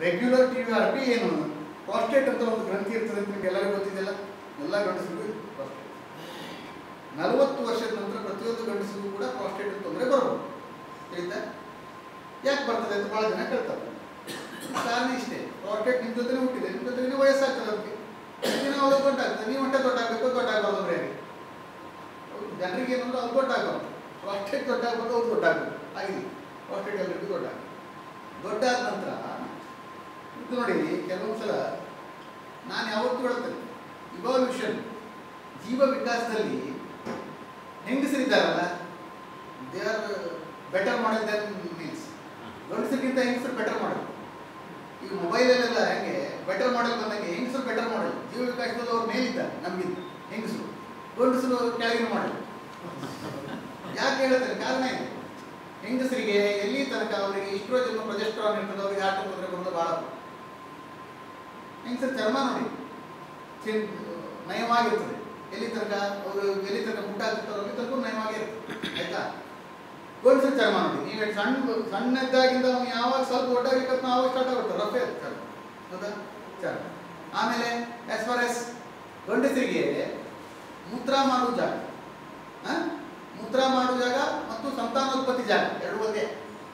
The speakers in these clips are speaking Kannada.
Regular T V R P ಏನು ಪ್ರಾಸ್ಟೇಟ್ ಅಂತ ಒಂದು ಗ್ರಂಥಿ ಇರ್ತದೆ ಅಂತ ನಿಮ್ಗೆ ಎಲ್ಲರಿಗೂ ಗೊತ್ತಿದೆಯಲ್ಲ ಎಲ್ಲ ಗಂಡಸರಿಗೂ ಪ್ರಾಸ್ಟೇಟ್ ನಲವತ್ತು ವರ್ಷದ ನಂತರ ಪ್ರತಿಯೊಂದು ಗಂಡಸರಿಗೂ ಕೂಡ ಪ್ರಾಸ್ಟೇಟ್ ತೊಂದರೆ ಬರ್ಬೋದು ತಿಳಿತಾ ಯಾಕೆ ಬರ್ತದೆ ಅಂತ ಭಾಳ ಜನ ಕೇಳ್ತಾರೆ ಕಾರಣ ಇಷ್ಟೇ ಪ್ರಾಸ್ಟೇಟ್ ನಿಮ್ಮ ಜೊತೆ ಹುಟ್ಟಿದೆ ನಿಮ್ಮ ಜೊತೆಗೆ ವಯಸ್ಸಾಗ್ತದೆ ಅದಕ್ಕೆ ದಿನ ಅವ್ರಿಗೆ ದೊಡ್ಡಾಗ್ತದೆ ನೀವು ಹೊಟ್ಟೆ ದೊಡ್ಡಾಗಬೇಕು ದೊಡ್ಡಾಗಬಾರ್ದು ಅಂದ್ರೆ ಹೇಗೆ ಜನರಿಗೆ ಏನಂದ್ರೆ ಅದು ದೊಡ್ಡಾಗಬಾರ್ದು ಪ್ರಾಸ್ಟೇಟ್ ದೊಡ್ಡಾಗಬೇಕು ಅವ್ರು ದೊಡ್ಡಾಗಬೇಕು ಆಗಿದೆ ಪ್ರಾಸ್ಟೇಟ್ ಎಲ್ಲರಿಗೂ ದೊಡ್ಡ ದೊಡ್ಡಾದ ನಂತರ ಇದು ನೋಡಿ ಕೆಲವೊಂದು ಸಲ ನಾನು ಯಾವತ್ತೂ ಹೇಳ್ತೇನೆ ಇವಾಲ್ಯೂಷನ್ ಜೀವ ವಿಕಾಸದಲ್ಲಿ ಹೆಂಗಸರಿದ್ದಾರಲ್ಲ they are better model then means ಗಂಡಸರಿಗಿಂತ ಹೆಂಗಸರು ಬೆಟರ್ ಮಾಡೆಲ್ ಈಗ ಮೊಬೈಲಲ್ಲೆಲ್ಲ ಹೆಂಗೆ ಬೆಟರ್ ಮಾಡೆಲ್ ಬಂದಂಗೆ ಹೆಂಗಸರು ಬೆಟರ್ ಮಾಡೆಲ್ ಜೀವ ವಿಕಾಸದಲ್ಲಿ ಅವ್ರು ಮೇಲಿದ್ದಾರೆ ನಮಗಿಂತ ಹೆಂಗಸರು ಗಂಡಸರು ಕೆಳಗಿನ ಮಾಡೆಲ್ ಯಾಕೆ ಹೇಳ್ತಾರೆ ಕಾರಣ ಇದೆ ಹೆಂಗಸರಿಗೆ ಎಲ್ಲಿ ತನಕ ಅವರಿಗೆ ಇಸ್ಟ್ರೋಜನ್ ಪ್ರೊಜೆಸ್ಟ್ರಾನ್ ಇರ್ತದೆ ಅವರಿಗೆ ಹಾರ್ಟ್ ತೊಂದರೆ ಬರೋದು ಭಾಳ ಹೆಂಗಸರ ಚರ್ಮ ನೋಡಿ ಚಿನ್ ನಯವಾಗಿರ್ತದೆ ಎಲ್ಲಿ ತನಕ ಅವರು ಎಲ್ಲಿ ತನಕ ಮುಟ್ಟಾಗ್ತಿರ್ತಾರೋ ಅಲ್ಲಿ ತನಕ ನಯವಾಗಿರ್ತದೆ ಆಯ್ತಾ ಗಂಡಸರ ಚರ್ಮ ನೋಡಿ ನೀವು ಸಣ್ಣ ಸಣ್ಣದಾಗಿಂದ ಅವನು ಯಾವಾಗ ಸ್ವಲ್ಪ ದೊಡ್ಡಾಗಿರ್ಬೇಕು ಆವಾಗ ಸ್ಟಾರ್ಟ್ ಆಗುತ್ತೆ ರಫ್ ಇರುತ್ತೆ ಚರ್ಮ ಹೌದಾ ಚರ್ಮ ಆಮೇಲೆ ಆಸ್ ಫಾರ್ ಎಸ್ ಗಂಡಸರಿಗೆ ಮೂತ್ರ ಮಾಡುವ ಜಾಗ ಆ? ಮೂತ್ರ ಮಾಡುವ ಜಾಗ ಮತ್ತು ಸಂತಾನೋತ್ಪತ್ತಿ ಜಾಗ ಎರಡು ಒಂದೇ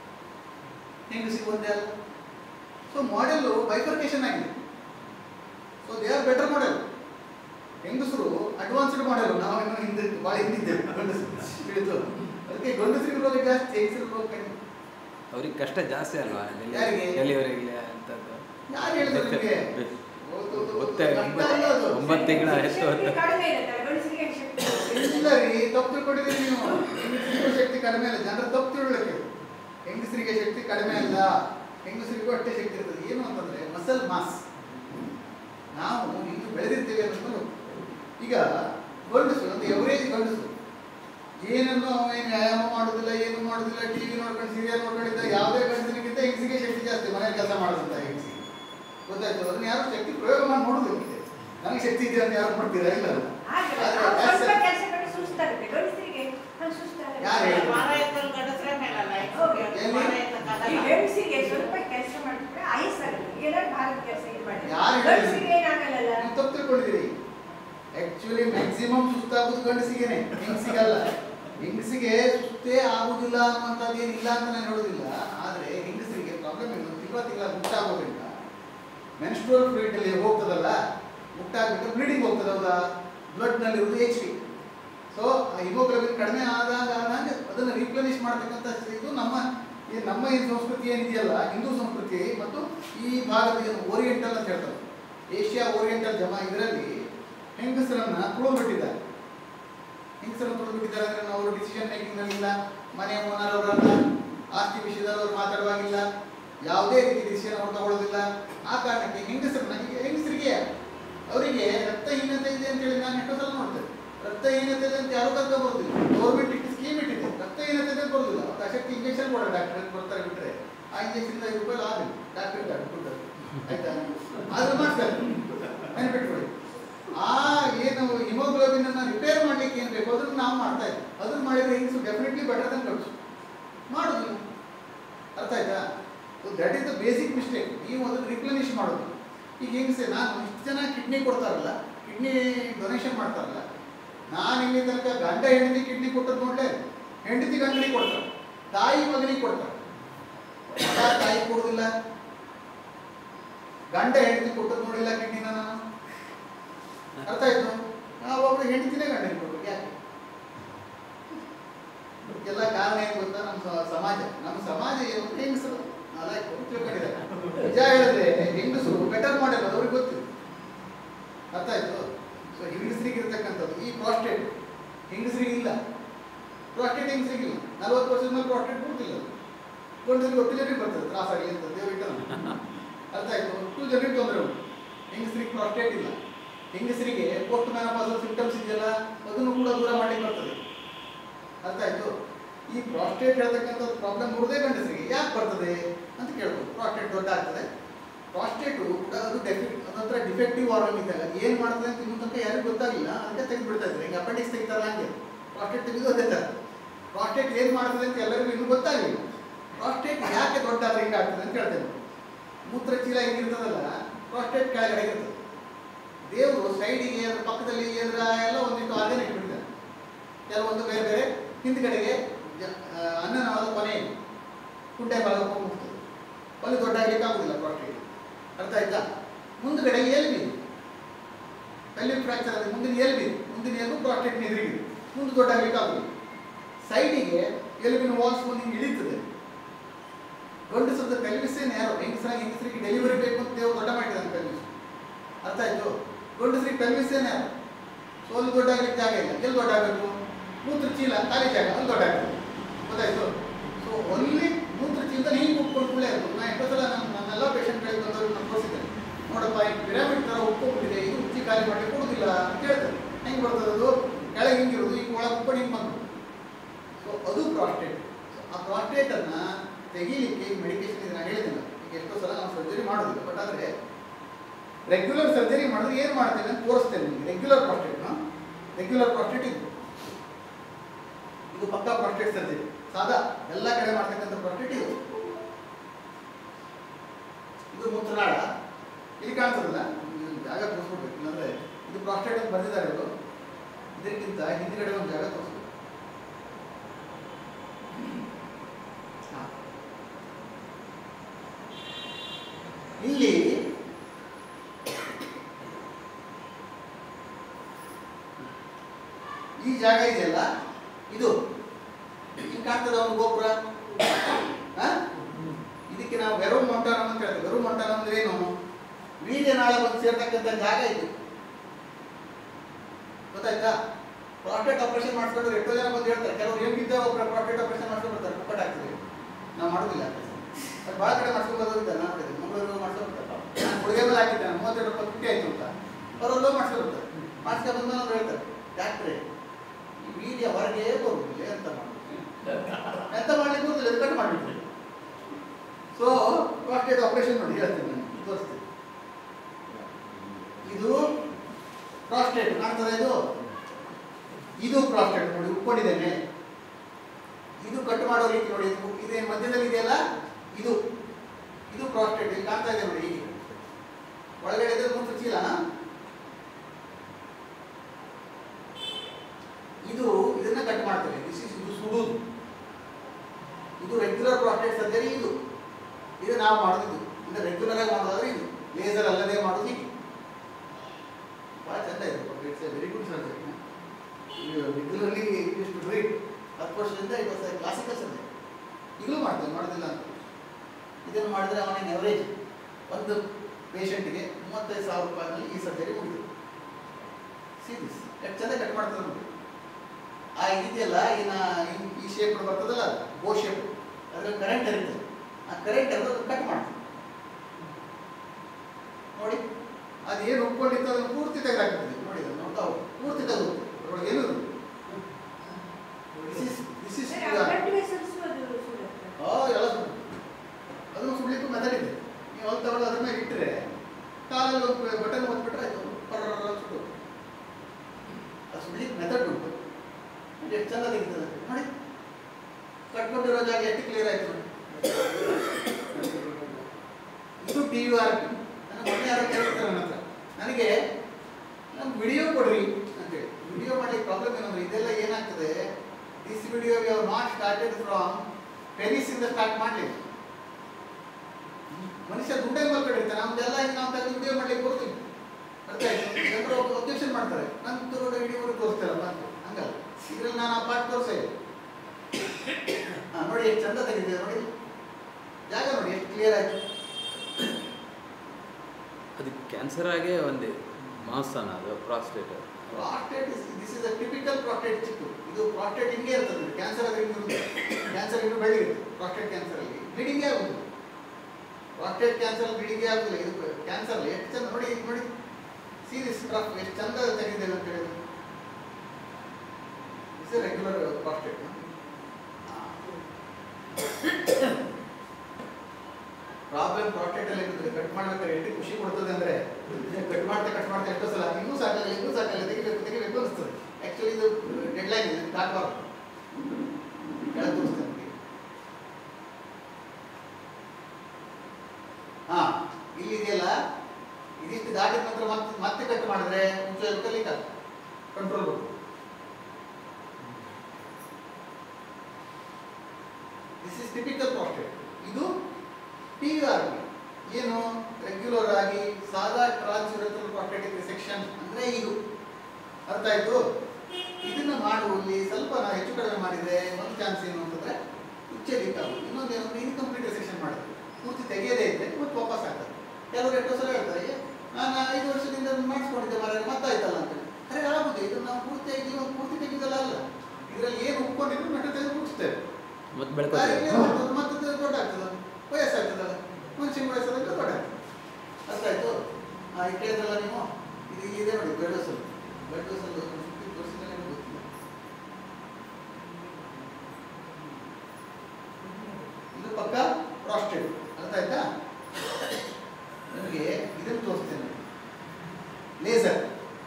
ಹೆಂಗಸಿಗೆ ಒಂದೇ ಅಲ್ಲ ಸೊ ಮಾಡೆಲ್ಲು ಬೈಫರ್ಕೇಶನ್ ಆಗಿದೆ so they are better model ಹೆಂಗಸರು ಅಡ್ವಾನ್ಸ್ಡ್ ಮಾಡೆಲ್ ನಾವು ಇನ್ನೂ ಹಿಂದೆ ಭಾಳ ಹಿಂದಿದ್ದೇವೆ ಗಂಡಸರು ತಿಳಿದು ಅದಕ್ಕೆ ಗಂಡಸರಿಗೆ ರೋಗ ಜಾಸ್ತಿ ಹೆಂಗಸರಿಗೆ ರೋಗ ಕಡಿಮೆ ಅವ್ರಿಗೆ ಕಷ್ಟ ಜಾಸ್ತಿ ಅಲ್ವಾ ಯಾರಿಗೆ? ಡೆಲಿವರಿಗೆ ಅಂತದ್ದು ಯಾರು ಹೇಳಿದ್ರು ನಿಮಗೆ ಗೊತ್ತೇ ಒಂಬತ್ತು ಒಂಬತ್ತು ತಿಂಗಳ ಎಷ್ಟು ಹೊತ್ತು ಕಡಿಮೆ ಇರುತ್ತಲ್ಲ ಗಂಡಸರಿಗೆ ಶಕ್ತಿ ಇಲ್ಲ ರೀ ತಪ್ಪು ತಿಳ್ಕೊಂಡಿದ್ದೀರಿ ನೀವು ಹೆಂಗಸರಿಗೂ ಶಕ್ತಿ ಕಡಿಮೆ ಇಲ್ಲ ಜನರ ತಪ್ಪು ತಿಳುವಳಿಕೆ ಹೆಂಗಸರಿಗೆ ಶಕ್ತಿ ಕಡಿಮೆ ಇಲ್ಲ ಹೆಂಗಸರಿಗೂ ಅಷ್ಟೇ ಶಕ್ತಿ ಇರ್ತದೆ ಏನು ಅಂತಂದ್ರೆ ಮಸಲ್ ಮಾಸ್ ನಾವು ಇನ್ನು ಬೆಳೆದಿರ್ತೇವೆ ಅನ್ನೋದು ಈಗ ಗಂಡಸು ಒಂದು ಎವರೇಜ್ ಗಂಡಸು ಏನನ್ನು ಅವ ಏನು ವ್ಯಾಯಾಮ ಮಾಡೋದಿಲ್ಲ ಏನು ಮಾಡೋದಿಲ್ಲ ಟಿ ವಿ ನೋಡ್ಕೊಂಡು ಸೀರಿಯಲ್ ನೋಡ್ಕೊಂಡಿದ್ದ ಯಾವುದೇ ಗಂಡಸರಿಗಿಂತ ಹೆಂಗಸಿಗೆ ಶಕ್ತಿ ಜಾಸ್ತಿ ಮನೆ ಕೆಲಸ ಮಾಡೋದಂತ ಹೆಂಗಸಿಗೆ ಗೊತ್ತಾಯ್ತು ಅದನ್ನ ಯಾರು ಶಕ್ತಿ ಪ್ರಯೋಗ ಮಾಡಿ ನೋಡುದಿಲ್ಲ ನನಗೆ ಶಕ್ತಿ ಇದೆ ಅಂತ ಯಾರು ಮಾಡ್ತೀರಾ ಇಲ್ಲ ಹಾಗೆ ಆದ್ರೆ ನಾವು as ಸ್ವಲ್ಪ a- ಕೆಲಸ ಮಾಡಿ ಸುಸ್ತಾಗುತ್ತೆ ಗಂಡಸರಿಗೆ ಹಂಗೆ ಸುಸ್ತಾಗುತ್ತೆ ಯಾರು ಹೇಳಿದ್ರು? ವಾರ ಎತ್ತಲು ಗಂಡಸ್ರೇ ಮೇಲಲ್ಲ, ಹೌದು. ಎಲ್ಲಿ ವಾರ ಎತ್ತಕ್ಕಾಗಲ್ಲ. ಈ ಗಂಡಸಿಗೆ ಸ್ವಲ್ಪ ಕೆಲಸ ಮಾಡಿದ್ರೆ ಆಯಸ್ಸಾಗುತ್ತೆ ಎಲ್ಲರೂ ಭಾರತ ಕೆಲಸ ಇದು ಮಾಡಿ ಯಾರು ಹೇಳಿದ್ರು? ಗಂಡಸಿಗೆ ಏನಾಗಲ್ಲ ನೀವು ತಪ್ಪು ತಿಳ್ಕೊಂಡಿದ್ದೀರಿ ಆಕ್ಚುಲಿ ಮ್ಯಾಕ್ಸಿಮಮ್ ಸುಸ್ತಾಗೋದು ಗಂಡಸಿಗೆನೆ ಹೆಂಗಸಿಗಲ್ಲ ಹೆಂಗಸಿಗೆ ಸುಸ್ತೇ ಆಗುದಿಲ್ಲ ಅನ್ನುವಂಥದ್ದು ಏನಿಲ್ಲ ಅಂತ ನಾನು ಹೇಳೋದಿಲ್ಲ ಆದರೆ ಹೆಂಗಸರಿಗೆ ಪ್ರಾಬ್ಲಮ್ ಏನು ತಿಂಗಳ ತಿಂಗಳ ಮುಟ್ಟಾಗೋದ್ರಿಂದ ಮೆನ್ಸ್ಟ್ರೋಲ್ ಫ್ಲೂಯಿಡ್ ಅಲ್ಲಿ ಹೋಗ್ತದಲ್ಲ ಮುಟ್ಟಾಗ್ಬಿಟ್ಟು ಬ್ಲೀಡಿಂಗ್ ಹೋಗ್ತದೆ ಹೌದಾ ಬ್ಲಡ್ನಲ್ಲಿರೋದು ಎಚ್ ಪಿ ಸೊ ಹಿಮೋಗ್ಲೋಬಿನ್ ಕಡಿಮೆ ಆದಾಗ ಆದಾಗ ಅದನ್ನು ರೀಪ್ಲನಿಷ್ ಮಾಡ್ತಕ್ಕಂಥ ಇದು ನಮ್ಮ ಈ ನಮ್ಮ ಈ ಸಂಸ್ಕೃತಿ ಏನಿದೆಯಲ್ಲ ಹಿಂದೂ ಸಂಸ್ಕೃತಿ ಮತ್ತು ಈ ಭಾಗದ ಏನು ಓರಿಯೆಂಟಲ್ ಅಂತ ಹೇಳ್ತಾರೆ ಏಷ್ಯಾ ಓರಿಯೆಂಟಲ್ ಜಮಾ ಇದರಲ್ಲಿ ಹೆಂಗಸರನ್ನ ತುಳಿದ್ಬಿಟ್ಟಿದ್ದಾರೆ ಹೆಂಗಸರನ್ನ ತುಳಿದ್ಬಿಟ್ಟಿದ್ದಾರೆ ಅಂದ್ರೆ ನಾವು ಅವರು ಡಿಸಿಷನ್ ಮೇಕಿಂಗ್ ಇಲ್ಲ ಮನೆ ಓನರ್ ಅವರನ್ನ ಆಸ್ತಿ ವಿಷಯದಲ್ಲಿ ಅವ್ರು ಮಾತಾಡುವಾಗಿಲ್ಲ ಯಾವುದೇ ರೀತಿ ಡಿಸಿಷನ್ ಅವ್ರು ತಗೊಳ್ಳೋದಿಲ್ಲ ಆ ಕಾರಣಕ್ಕೆ ಹೆಂಗಸರನ್ನ ಈಗ ಹೆಂಗಸರಿಗೆ ಅವರಿಗೆ ರಕ್ತಹೀನತೆ ಇದೆ ಅಂತ ಹೇಳಿ ನಾನು ಎಷ್ಟೋ ಸಲ ನೋಡ್ತೇನೆ ರಕ್ತಹೀನತೆ ಇದೆ ಅಂತ ಯಾರು ಕರ್ಕೊಂಡು ಬರೋದಿಲ್ಲ ಗೌರ್ಮೆಂಟ್ ಇಟ್ಟು ಸ್ಕೀಮ್ ಇಟ್ಟಿದೆ ರಕ್ತಹೀನತೆ ಇದೆ ಅಂತ ಬರೋದಿಲ್ಲ ಅವ್ರು ಅಶಕ್ತಿ ಇಂಜೆಕ್ಷನ್ ಕೊಡೋ ಡಾಕ್ಟರ್ ಬರ್ತಾರೆ ಬಿಟ್ರೆ ಆ ಇಂಜೆಕ್ಷನ್ ಐದು ರೂಪಾಯಿ ಆಗಲಿ ಡಾಕ್ಟರ್ ದುಡ್ಡು ಆಯ್ತಾ ಆದ್ರೆ ಮಾಡ್ತಾರೆ ನೆನ್ಪಿಟ್ಕೊಳ್ಳಿ ಆ ಏನು ಹಿಮೋಗ್ಲೋಬಿನ್ ಅನ್ನ ರಿಪೇರ್ ಮಾಡ್ಲಿಕ್ಕೆ ಏನು ಬೇಕು ಅದನ್ನ ನಾವು ಮಾಡ್ತಾ ಇದ್ದೀವಿ ಅದನ್ನ ಮಾಡಿದ್ರೆ ಹೆಂಗಸು ಡೆಫಿನೆಟ್ಲಿ ಬೆಟರ್ ದನ್ ಗಂಡಸು ಮಾಡೋದಿಲ್ಲ ಅರ್ಥ ಆಯ್ತಾ so that is the basic mistake ನೀವು ಅದನ್ನ ರಿಪ್ಲೆನಿಷ್ ಮಾಡೋದು ಈಗ ಹೆಂಗಸೆ ನಾನು ಇಷ್ಟು ಜನ ಕಿಡ್ನಿ ಕೊಡ್ತಾರಲ್ಲ ಕಿಡ್ನಿ ಡೊನೇಷನ್ ಮಾಡ್ತಾರಲ್ಲ ನಾನು ಇಲ್ಲಿ ತನಕ ಗಂಡ ಹೆಂಡತಿ ಕಿಡ್ನಿ ಕೊಟ್ಟದ್ದು ನೋಡ್ಲೆ ಹೆಂಡತಿ ಗಂಡನಿಗೆ ಕೊಡ್ತಾರೆ ತಾಯಿ ಮಗನಿಗೆ ಕೊಡ್ತಾರೆ ಮಗ ತಾಯಿ ಕೊಡುದಿಲ್ಲ ಗಂಡ ಹೆಂಡತಿ ಕೊಟ್ಟದ್ದು ನೋಡಿಲ್ಲ ಕಿಡ್ನಿನ ನಾನು ಅರ್ಥ ಆಯ್ತು ನಾವು ಒಬ್ರು ಹೆಂಡತಿನೇ ಗಂಡನಿಗೆ ಕೊಡ್ಬೇಕು ಯಾಕೆ ಎಲ್ಲ ಕಾರಣ ಏನು ಗೊತ್ತಾ ನಮ್ಮ ಸ- ಸಮಾಜ ನಮ್ಮ ಸಮಾಜ ಏನು ಹೆಂಗಸರು ನಾಲ್ಕು ತಿಳ್ಕೊಂಡಿದ್ದಾರೆ ನಿಜ ಹೇಳಿದ್ರೆ ಹೆಂಗಸರು ಬೆಟರ್ ಮಾಡೆಲ್ ಅದು ಅವ್ರಿಗೆ ಗೊತ್ತಿದೆ ಅರ್ಥ ಆಯ್ತು ಸೊ ಹೆಂಗಸರಿಗೆ ಇರ್ತಕ್ಕಂಥದ್ದು ಈ ಪ್ರಾಸ್ಟೇಟ್ ಹೆಂಗಸರಿಗೆ ಇಲ್ಲ ಪ್ರಾಸ್ಟೇಟ್ ಹೆಂಗಸರಿಗೆ ಇಲ್ಲ ನಲವತ್ತು ವರ್ಷದ ಮೇಲೆ ಪ್ರಾಸ್ಟೇಟ್ ಕೊಡ್ತಿಲ್ಲ ಅದು. ಗಂಡಸರಿಗೆ ಒಟ್ಟು ಜನರಿಗೆ ಬರ್ತದೆ ತ್ರಾಸಾಗಲಿ ಅಂತ ದೇವರಿಟ್ಟ ಅರ್ಥ ಆಯ್ತು ಒಟ್ಟು ಜನರಿಗೆ ತೊಂದರೆ ಉಂಟು ಹೆಂಗಸರಿಗೆ ಪ್ರಾಸ್ಟೇಟ್ ಇಲ್ಲ ಹೆಂಗಸರಿಗೆ ಪೋಸ್ಟ್ ಮ್ಯಾನಪಾಸಲ್ ಸಿಂಟಮ್ಸ್ ಇದೆಯಲ್ಲ ಅದನ್ನು ಕೂಡ ದೂರ ಮಾಡ್ಲಿಕ್ಕೆ ಬರ್ತದೆ ಅರ್ಥ ಆಯ್ತು ಈ ಪ್ರಾಸ್ಟೇಟ್ ಹೇಳ್ತಕ್ಕಂಥ ಪ್ರಾಬ್ಲಮ್ ಬರುವುದೇ ಗಂಡಸರಿಗೆ ಯಾಕೆ ಬರ್ತದೆ ಅಂತ ಕೇಳ್ಬೋದು ಪ್ರಾಸ್ಟೇಟ್ ದೊಡ್ಡ ಆಗ್ತದೆ ಪ್ರಾಸ್ಟೇಟು ಕೂಡ ಅದು ಡೆಫಿಟ್ ಅದತ್ರ ಡಿಫೆಕ್ಟಿವ್ ಆರ್ಗನ್ ಇದ್ದಾಗ ಏನು ಮಾಡ್ತದೆ ಅಂತ ಇನ್ನೂ ತನಕ ಯಾರಿಗೂ ಗೊತ್ತಾಗಿಲ್ಲ ಅದಕ್ಕೆ ತೆಗೆದು ಬಿಡ್ತಾ ಇದ್ದಾರೆ ಹಿಂಗೆ ಅಪೆಂಡಿಕ್ಸ್ ತೆಗಿತಾರಲ್ಲ ಹಂಗೆ ಪ್ರಾಸ್ಟೇಟ್ ತೆಗೆದು ಅದೇ ಥರ ಪ್ರಾಸ್ಟೇಟ್ ಏನು ಮಾಡ್ತದೆ ಅಂತ ಎಲ್ಲರಿಗೂ ಇನ್ನೂ ಗೊತ್ತಾಗಲಿಲ್ಲ ಪ್ರಾಸ್ಟೇಟ್ ಯಾಕೆ ದೊಡ್ಡ ಆದ್ರೆ ಹಿಂಗೆ ಆಗ್ತದೆ ಅಂತ ಹೇಳ್ತೇನೆ ಮೂತ್ರ ಚೀಲ ಹಿಂಗಿರ್ತದಲ್ಲ ಪ್ರಾಸ್ಟೇಟ್ ಕೆಳಗಡೆ ಇರ್ತದೆ ದೇವರು ಸೈಡಿಗೆ ಅದ್ರ ಪಕ್ಕದಲ್ಲಿ ಅದರ ಎಲ್ಲ ಒಂದಿಷ್ಟು ಆರ್ಗನ್ ಇಟ್ಬಿಟ್ಟಿದ್ದಾರೆ ಕೆಲವೊಂದು ಬೇರೆ ಬೇರೆ ಹಿಂದ್ಗಡೆಗೆ ಜ- ಆ, ಅನ್ನನಾಳದ ಕೊನೆಯಲ್ಲಿ ಕುಂಟೆ ಭಾಗ ಹೋಗ್ತದೆ ಅಲ್ಲಿ ದೊಡ್ಡ ಆಗ್ಲಿಕ್ಕೆ ಆಗುದಿಲ್ಲ ಪ್ರಾಸ್ಟೇಟ್ ಅರ್ಥ ಆಯ್ತಾ ಮುಂದ್ಗಡೆ ಎಲ್ಬಿ ಪೆಲ್ಲಿಕ್ ಫ್ರಾಕ್ಚರ್ ಆದ್ರೆ ಮುಂದಿನ ಎಲ್ಬಿ ಮುಂದಿನ ಎಲ್ಬು ಪ್ರಾಸ್ಟೇಟ್ ಎದುರಿಗೆ ಮುಂದೆ ದೊಡ್ಡ ಆಗ್ಲಿಕ್ಕೆ ಆಗುದಿಲ್ಲ ಸೈಡಿಗೆ ಎಲುಬಿನ ವಾಲ್ಸ್ ಮುಂದೆ ಹಿಂಗೆ ಇಳಿತದೆ ಗಂಡಸರದ ಪೆಲ್ವಿಸೇ ನೇರ ಹೆಂಗಸರಾಗಿ ಹೆಂಗಸರಿಗೆ ಡೆಲಿವರಿ ಬೇಕು ಅಂತ ದೇವರು ದೊಡ್ಡ ಮಾಡಿದ್ದಾನೆ ಪೆಲ್ವಿಸ್ ಅರ್ಥ ಆಯ್ತು ಗಂಡಸರಿಗೆ ಪೆಲ್ವಿಸೇ ನೇರ ಸೊ ಅಲ್ಲಿ ದೊಡ್ಡ ಆಗ್ಲಿಕ್ಕೆ ಜಾಗ ಇಲ್ಲ ಎಲ್ಲಿ ದೊಡ್ಡ ಆಗಬೇಕು ಮೂತ್ರ ಚೀಲ ಖಾಲಿ ಜಾಗ ಅಲ್ಲಿ ದೊಡ್ಡ ಆಗಬೇಕು ಗೊತ್ತಾಯ್ತು ಸೊ ಅಲ್ಲಿ ಮೂತ್ರ ಚೀಲದ ಹಿಂಗೆ ಉಟ್ಕೊಂಡು ಕೂಡ ಇರ್ಬೋದು ನಾ ಎಷ್ಟೋ ಸಲ ನನ್ನ ನನ್ನೆಲ್ಲ ಪೇಷಂಟ್ಗಳಿಗೆ ಬಂದವರು ನಾನು ತೋರಿಸಿದ್ದೇನೆ ನೋಡಪ್ಪ ಈ ಪಿರಾಮಿಡ್ ಥರ ಉಟ್ಕೊಂಡ್ಬಿಟ್ಟಿದೆ ಇದು ಉಚ್ಚಿ ಖಾಲಿ ಮಾಡಿ ಕೊಡುದಿಲ್ಲ ಅಂತ ಹೇಳ್ತಾರೆ ಹೆಂಗೆ ಬರ್ತದೆ ಅದು ಕೆಳಗೆ ಹಿಂಗಿರೋದು ಈಗ ಒಳಗೆ ಉಟ್ಕೊಂಡು ಹಿಂಗೆ ಬಂದು ಸೊ ಅದು ಪ್ರಾಸ್ಟೇಟ್ ಆ ಪ್ರಾಸ್ಟೇಟ್ ಅನ್ನ ತೆಗೀಲಿಕ್ಕೆ ಈ ಮೆಡಿಕೇಶನ್ ಇದನ್ನ ಹೇಳಿದಿಲ್ಲ ಈಗ ಎಷ್ಟೋ ಸಲ ನಾವು ಸರ್ಜರಿ ಮಾಡೋದಿಲ್ಲ ಬಟ್ ಆದರೆ ರೆಗ್ಯುಲರ್ ಸರ್ಜರಿ ಮಾಡಿದ್ರೆ ಏನು ಮಾಡ್ತೇವೆ ಅಂತ ತೋರಿಸ್ತೇನೆ ನಿಮಗೆ ರೆಗ್ಯುಲರ್ ಪ್ರಾಸ್ಟೇಟ್ ರೆಗ್ಯುಲರ್ ಪ್ರಾಸ್ಟೇಟ್ ಇದು ಇದು ಪಕ್ಕಾ ಪ್ರಾಸ್ಟೇಟ್ ಸರ್ಜರಿ ಸಾದಾ ಎಲ್ಲ ಕಡೆ ಮಾಡ್ತಕ್ಕಂಥ ಪ್ರಾಸ್ಟೇಟ್ ಇದು ಇದು ಮೂತ್ರನಾಳ ಇಲ್ಲಿ ಕಾಣಿಸ್ತದಲ್ಲ ಇದು ಜಾಗ ತೋರಿಸ್ಬಿಡ್ಬೇಕು ಇಲ್ಲಾಂದ್ರೆ ಇದು ಪ್ರಾಸ್ಟೇಟ್ ಅಂತ ಬರ್ದಿದ್ದಾರೆ ಇವರು ಇದಕ್ಕಿಂತ ಹಿಂದ್ಗಡೆ ಒಂದು ಜಾಗ ತೋರಿಸ್ಬೇಕು ಹಾ. ಇಲ್ಲಿ ಈ ಜಾಗ ಇದೆಯಲ್ಲ ಇದು ಇಲ್ಲಿ ಕಾಣ್ತದ ಅವನು ಗೋಪುರ ಆ? ಇದಕ್ಕೆ ನಾವು ವೆರು ಮೊಂಟಾನ ಅಂತ ಹೇಳ್ತೇವೆ ವೆರು ಮೊಂಟಾನ ಅಂದ್ರೆ ಏನು ವೀರ್ಯನಾಳ ಬಂದು ಸೇರ್ತಕ್ಕಂಥ ಜಾಗ ಇದು ಗೊತ್ತಾಯ್ತಾ ಪ್ರಾಸ್ಟೇಟ್ ಆಪರೇಷನ್ ಮಾಡಿಸ್ಕೊಂಡು ಎಷ್ಟೋ ಜನ ಬಂದು ಹೇಳ್ತಾರೆ ಕೆಲವರು ಹೆಂಗಿದ್ದ ಒಬ್ಬರು ಪ್ರಾಸ್ಟೇಟ್ ಆಪರೇಷನ್ ಮಾಡ್ಕೊಂಡು ಬರ್ತಾರೆ ಪುಕ್ಕಟ್ ಆಗ್ತದೆ ನಾವು ಮಾಡೋದಿಲ್ಲ ಅದು ಭಾಳ ಕಡೆ ಮಾಡ್ಕೊಂಡು ಬರೋದಿಲ್ಲ ನಾನು ನೋಡಿದ್ದೀನಿ ಮಂಗಳೂರು ಮಾಡ್ಕೊಂಡು ಬರ್ತಾರೆ ನಾನು ಹುಡುಗ ಮೇಲೆ ಹಾಕಿದ್ದೆ ಮೂವತ್ತೆರಡು ರೂಪಾಯಿ ಪುಟ್ಟಿ ಆಯ್ತು ಅಂತ ಅವರಲ್ಲೂ ಮಾಡ್ಕೊಂಡು ಬರ್ತಾರೆ ಮಾಡ್ಸ್ಕೊಂಡು ಬಂದ್ಮೇಲೆ ಅವ್ರು ಹೇಳ್ತಾರೆ ಡಾಕ್ಟ್ರೇ ಈ ವೀರ್ಯ ಹೊರಗೆ ಬರುವುದಿಲ್ಲ ಎಂತ ಮಾಡೋದು ಎಂತ ಮಾಡ್ಲಿಕ್ಕೆ ಬರುದಿಲ್ಲ ಅದು ಕಟ್ ಮಾಡಿಬಿಟ್ರೆ ಸೊ ಪ್ರಾಸ್ಟೇಟ್ ಆಪರೇಷನ್ ನೋಡಿ ಹೇಳ್ತೀನಿ ನಾನು ತೋರಿಸ್ತೀನಿ ಇದು ಪ್ರಾಸ್ಟೇಟ್ ಕಾಣ್ತದೆ ಇದು ಇದು ಪ್ರಾಸ್ಟೇಟ್ ನೋಡಿ ಉಟ್ಕೊಂಡಿದ್ದೇನೆ ಇದು ಕಟ್ ಮಾಡೋ ರೀತಿ ನೋಡಿ ಇದು ಇದೇನು ಮಧ್ಯದಲ್ಲಿ ಇದೆಯಲ್ಲ ಇದು ಇದು ಪ್ರಾಸ್ಟೇಟ್ ಇಲ್ಲಿ ಕಾಣ್ತಾ ಇದೆ ನೋಡಿ ಹೀಗೆ ಒಳಗಡೆ ಇದ್ರೆ ಮೂತ್ರ ಚೀಲ ಇದು ಇದನ್ನ ಕಟ್ ಮಾಡ್ತೇವೆ ದಿಸ್ ಇಸ್ ಇದು ಸುಡುವುದು ಇದು ರೆಗ್ಯುಲರ್ ಪ್ರಾಸ್ಟೇಟ್ ಸರ್ಜರಿ ಇದು ಇದು ನಾವು ಮಾಡೋದು ಅಂದ್ರೆ ರೆಗ್ಯುಲರ್ ಆಗಿ ಮಾಡೋದಾದ್ರೆ ಇದು ಲೇಸರ್ ಅಲ್ಲದೆ ಮಾಡೋದು ಹೀಗೆ ಭಾಳ ಚಂದ ಇದೆ it's a very good surgery regularly use to do it ಹತ್ತು ವರ್ಷದಿಂದ ಇಟ್ ವಾಸ್ ಕ್ಲಾಸಿಕಲ್ ಸರ್ಜರಿ ಈಗಲೂ ಮಾಡ್ತೇವೆ ಮಾಡೋದಿಲ್ಲ ಅಂತ ಇದನ್ನು ಮಾಡಿದ್ರೆ ಅವನಿಗೆ ಎವರೇಜ್ ಒಂದು ಪೇಷಂಟ್ಗೆ ಮೂವತ್ತೈದು ಸಾವಿರ ರೂಪಾಯಿನಲ್ಲಿ ಈ ಸರ್ಜರಿ ಮುಗಿದು ಸಿ ದಿಸ್ ಎಷ್ಟು ಚಂದ ಕಟ್ ಮಾಡ್ತಾರೆ ನೋಡಿ ಆ ಇದೆಯಲ್ಲ ಇನ್ನ ಈ- ಈ ಶೇಪ್ ಬರ್ತದಲ್ಲ ಗೋ ಶೇಪ್ ಅದ್ರಲ್ಲಿ ಕರೆಂಟ್ ಹರಿತದೆ ಆ ಕರೆಂಟ್ ಅದು ಕಟ್ ಮಾಡ್ತದೆ ನೋಡಿ ಅದೇನು ಒಪ್ಕೊಂಡಿತ್ತು ಅದನ್ನು ಪೂರ್ತಿ ತೆಗೆದಾಕ್ತದೆ ನೋಡಿ ಅದನ್ನು ನೋಡ್ತಾ ಹೋಗಿ ಪೂರ್ತಿ ತೆಗೆದು ಅದ್ರೊಳಗೆ ಏನು this is this is blood vessels ಅದು ಸುಡುತ್ತೆ. ಆ ಎಲ್ಲ ಸುಟ್ಟು ಅದನ್ನು ಸುಡ್ಲಿಕ್ಕೂ ಮೆಥಡ್ ಇದೆ ನೀವು ಅಲ್ಲಿ ತಗೊಳ್ಳೋ ಅದ್ರ ಮೇಲೆ ಇಟ್ಟರೆ ಕಾಲಲ್ಲಿ ಒಂದು ಬಟನ್ ಒತ್ಬಿಟ್ರೆ ಆಯ್ತು ಪರ್ರ ಸುಟ್ಟು ಅದು ಸುಡ್ಲಿಕ್ಕೆ ಮೆಥಡ್ ಉಂಟು ನೋಡಿ ಎಷ್ಟು ಚಂದ ತೆಗಿತದೆ ನೋಡಿ ಕಟ್ಕೊಂಡಿರೋ ಜಾಗ ಎಷ್ಟು ಕ್ಲಿಯರ್ ಆಯ್ತು ನೋಡಿ ಇದು ಟಿ ಯು ಆರ್ ಪಿ ನನ್ನ ಮೊನ್ನೆ ಯಾರೋ ಕೇಳ್ತಾರೆ ನನ್ನ ಹತ್ರ ನನಗೆ ನಮ್ಗೆ ವಿಡಿಯೋ ಕೊಡ್ರಿ ಅಂತೇಳಿ ವಿಡಿಯೋ ಮಾಡ್ಲಿಕ್ಕೆ ಪ್ರಾಬ್ಲಮ್ ಏನಂದ್ರೆ ಇದೆಲ್ಲ ಏನಾಗ್ತದೆ this video we have not started from Paris ಇಂದ ಸ್ಟಾರ್ಟ್ ಮಾಡಲಿಲ್ಲ ಮನುಷ್ಯ ದುಡ್ಡೇ ಮಲ್ಕೊಂಡಿರ್ತಾನೆ ನಮ್ದೆಲ್ಲ ಈಗ ನಾವು ತೆಗೆದು ವಿಡಿಯೋ ಮಾಡ್ಲಿಕ್ಕೆ ಬರ್ತೀವಿ ಅರ್ಥ ಆಯ್ತು ಜನರು ಅಬ್ಜೆಕ್ಷನ್ ಮಾಡ್ತಾರೆ ನನ್ನ ತಗೊಂಡ ವಿಡಿಯೋ ತೋರಿಸ್ತಾರಲ್ಲ ಅಂತ ಹಂಗಲ್ಲ ಇದ್ರಲ್ಲಿ ನಾನು ಆ ಪಾಠ ತೋರಿಸೇ ಇಲ್ಲ ಹಾ, ನೋಡಿ ಎಷ್ಟು ಚಂದ ತೆಗೆದಿದೆ ನೋಡಿ ಜಾಗ ನೋಡಿ ಎಷ್ಟು ಕ್ಲಿಯರ್ ಆಯ್ತು ಅದು ಕ್ಯಾನ್ಸರ್ ಆಗೇ ಒಂದು ಮಾಂಸನ ಅದು prostate prostate is this is a typical prostate ಚಿಕ್ಕು ಇದು ಪ್ರಾಸ್ಟೇಟ್ ಹಿಂಗೆ ಇರ್ತದೆ ಕ್ಯಾನ್ಸರ್ ಅದ್ರ ಹಿಂಗೆ ಇರುತ್ತೆ ಕ್ಯಾನ್ಸರ್ ಇನ್ನೂ ಬೆಳಗಿರುತ್ತೆ ಪ್ರಾಸ್ಟೇಟ್ ಕ್ಯಾನ್ಸರ್ ಅಲ್ಲಿ ಬ್ಲೀಡಿಂಗೇ ಆಗುದು ಪ್ರಾಸ್ಟೇಟ್ ಕ್ಯಾನ್ಸರ್ ಬ್ಲೀಡಿಂಗೇ ಆಗುದಿಲ್ಲ ಇದು ಕ್ಯಾನ್ಸರ್ ಅಲ್ಲ ಎಷ್ಟು ಚಂದ ನೋಡಿ ಇದು ನೋಡಿ ಸೀರಿಯಸ್ ಸ್ಟ್ರಫ್ ಎಷ್ಟು ಚಂದ ತೆಗೆದಿದ್ದೇವೆ ಅಂತ ಹೇಳಿದ್ರೆ is regular prostate problem prostate ಅಲ್ಲಿ ಇರ್ತದೆ ಕಟ್ ಮಾಡ್ಬೇಕಾದ್ರೆ ಎಷ್ಟು ಖುಷಿ ಕೊಡ್ತದೆ ಅಂದ್ರೆ ಕಟ್ ಮಾಡ್ತಾ ಕಟ್ ಮಾಡ್ತಾ ಎಷ್ಟೋ ಸಲ ಇನ್ನೂ ಸಾಕಲ್ಲ ಇನ್ನೂ ಸಾಕಲ್ಲ ತೆಗಿಬೇಕು ತೆಗಿಬೇಕು ಅನಿಸ್ತದೆ ಆಕ್ಚುಲಿ ಇದು ಡೆಡ್ ಲೈನ್ ಇದೆ ದಾಟಬಾರ್ದು ಕೆಳಗೆ ತೋರಿಸ್ತೇನೆ ನಿಮಗೆ ಹಾ ಇಲ್ಲಿ ಇದೆಯಲ್ಲ ಇದಿಷ್ಟು ದಾಟಿದ ನಂತರ ಮತ್ತೆ ಮತ್ತೆ ಕಟ್ ಮಾಡಿದ್ರೆ ಮುಂಚೆ ಲೀಕ್ ಆಗ್ತದೆ control this is typical prostate ಇದು ಪಿ ಆರ್ ಪಿ ಏನು ರೆಗ್ಯುಲರ್ ಆಗಿ ಸಾದಾ ಟ್ರಾನ್ಸ್ಯೂರಲ್ ಪ್ರಾಸ್ಟೇಟಿಕ್ ರಿಸೆಕ್ಷನ್ ಅಂದ್ರೆ ಇದು ಅರ್ಥ ಆಯ್ತು ಇದನ್ನ ಮಾಡುವಲ್ಲಿ ಸ್ವಲ್ಪ ನಾವು ಹೆಚ್ಚು ಕಡಿಮೆ ಮಾಡಿದ್ರೆ ಒಂದು ಚಾನ್ಸ್ ಏನು ಅಂತಂದ್ರೆ ಉಚ್ಚೇದಿಕ ಇನ್ನೊಂದು ಏನಂದ್ರೆ ಇನ್ಕಂಪ್ಲೀಟ್ ರಿಸೆಕ್ಷನ್ ಮಾಡೋದು ಪೂರ್ತಿ ತೆಗೆಯದೇ ಇದ್ರೆ ಮತ್ತೆ ವಾಪಸ್ ಆಗ್ತದೆ ಕೆಲವರು ಎಷ್ಟೋ ಸಲ ಹೇಳ್ತಾರೆ "ಏ, ನಾನು ಐದು ವರ್ಷದಿಂದ ಮಾಡಿಸ್ಕೊಂಡಿದ್ದೆ ಮಾರಾಯ ಮತ್ತಾಯ್ತಲ್ಲ ಅಂತ ಅರೆ ಆಗುದು ಇದು ನಾವು ಪೂರ್ತಿ ಜೀವನ ಪೂರ್ತಿ ತೆಗೆದಲ್ಲ ಅಲ್ಲ ಇದರಲ್ಲಿ ಏನು ಉಟ್ಕೊಂಡಿದ್ರು ಮೆಟ್ಟ ತೆಗೆದು ಮುಗಿಸ್ತೇವೆ ಮತ್ತೆ ದಾರಿಗೆ ಬೆಳ್ಕೊತೀವಿ ಏನು ಮಾಡ್ತದೆ? ಮತ್ತೆ ದೊಡ್ಡ ಆಗ್ತದಲ್ಲ ವಯಸ್ಸಾಗ್ತದಲ್ಲ ಮನುಷ್ಯನ ವಯಸ್ಸಾದಾಗ ದೊಡ್ಡ ಆಗ್ತದೆ ಅರ್ಥ ಆಯ್ತು ಹಾಂ ಈಗ ಕೇಳಿದ್ರಲ್ಲ ನೀವು ಇದು ಇದೆ ನೋಡಿ blood vessel blood vessel fifty percent ಗೊತ್ತಿಲ್ಲ ಇದು ಪಕ್ಕ ಪ್ರಾಸ್ಟೇಟ್ ಅರ್ಥ ಆಯ್ತಾ ನಿಮಗೆ ಇದನ್ನು ತೋರಿಸ್ತೇನೆ ಲೇಸರ್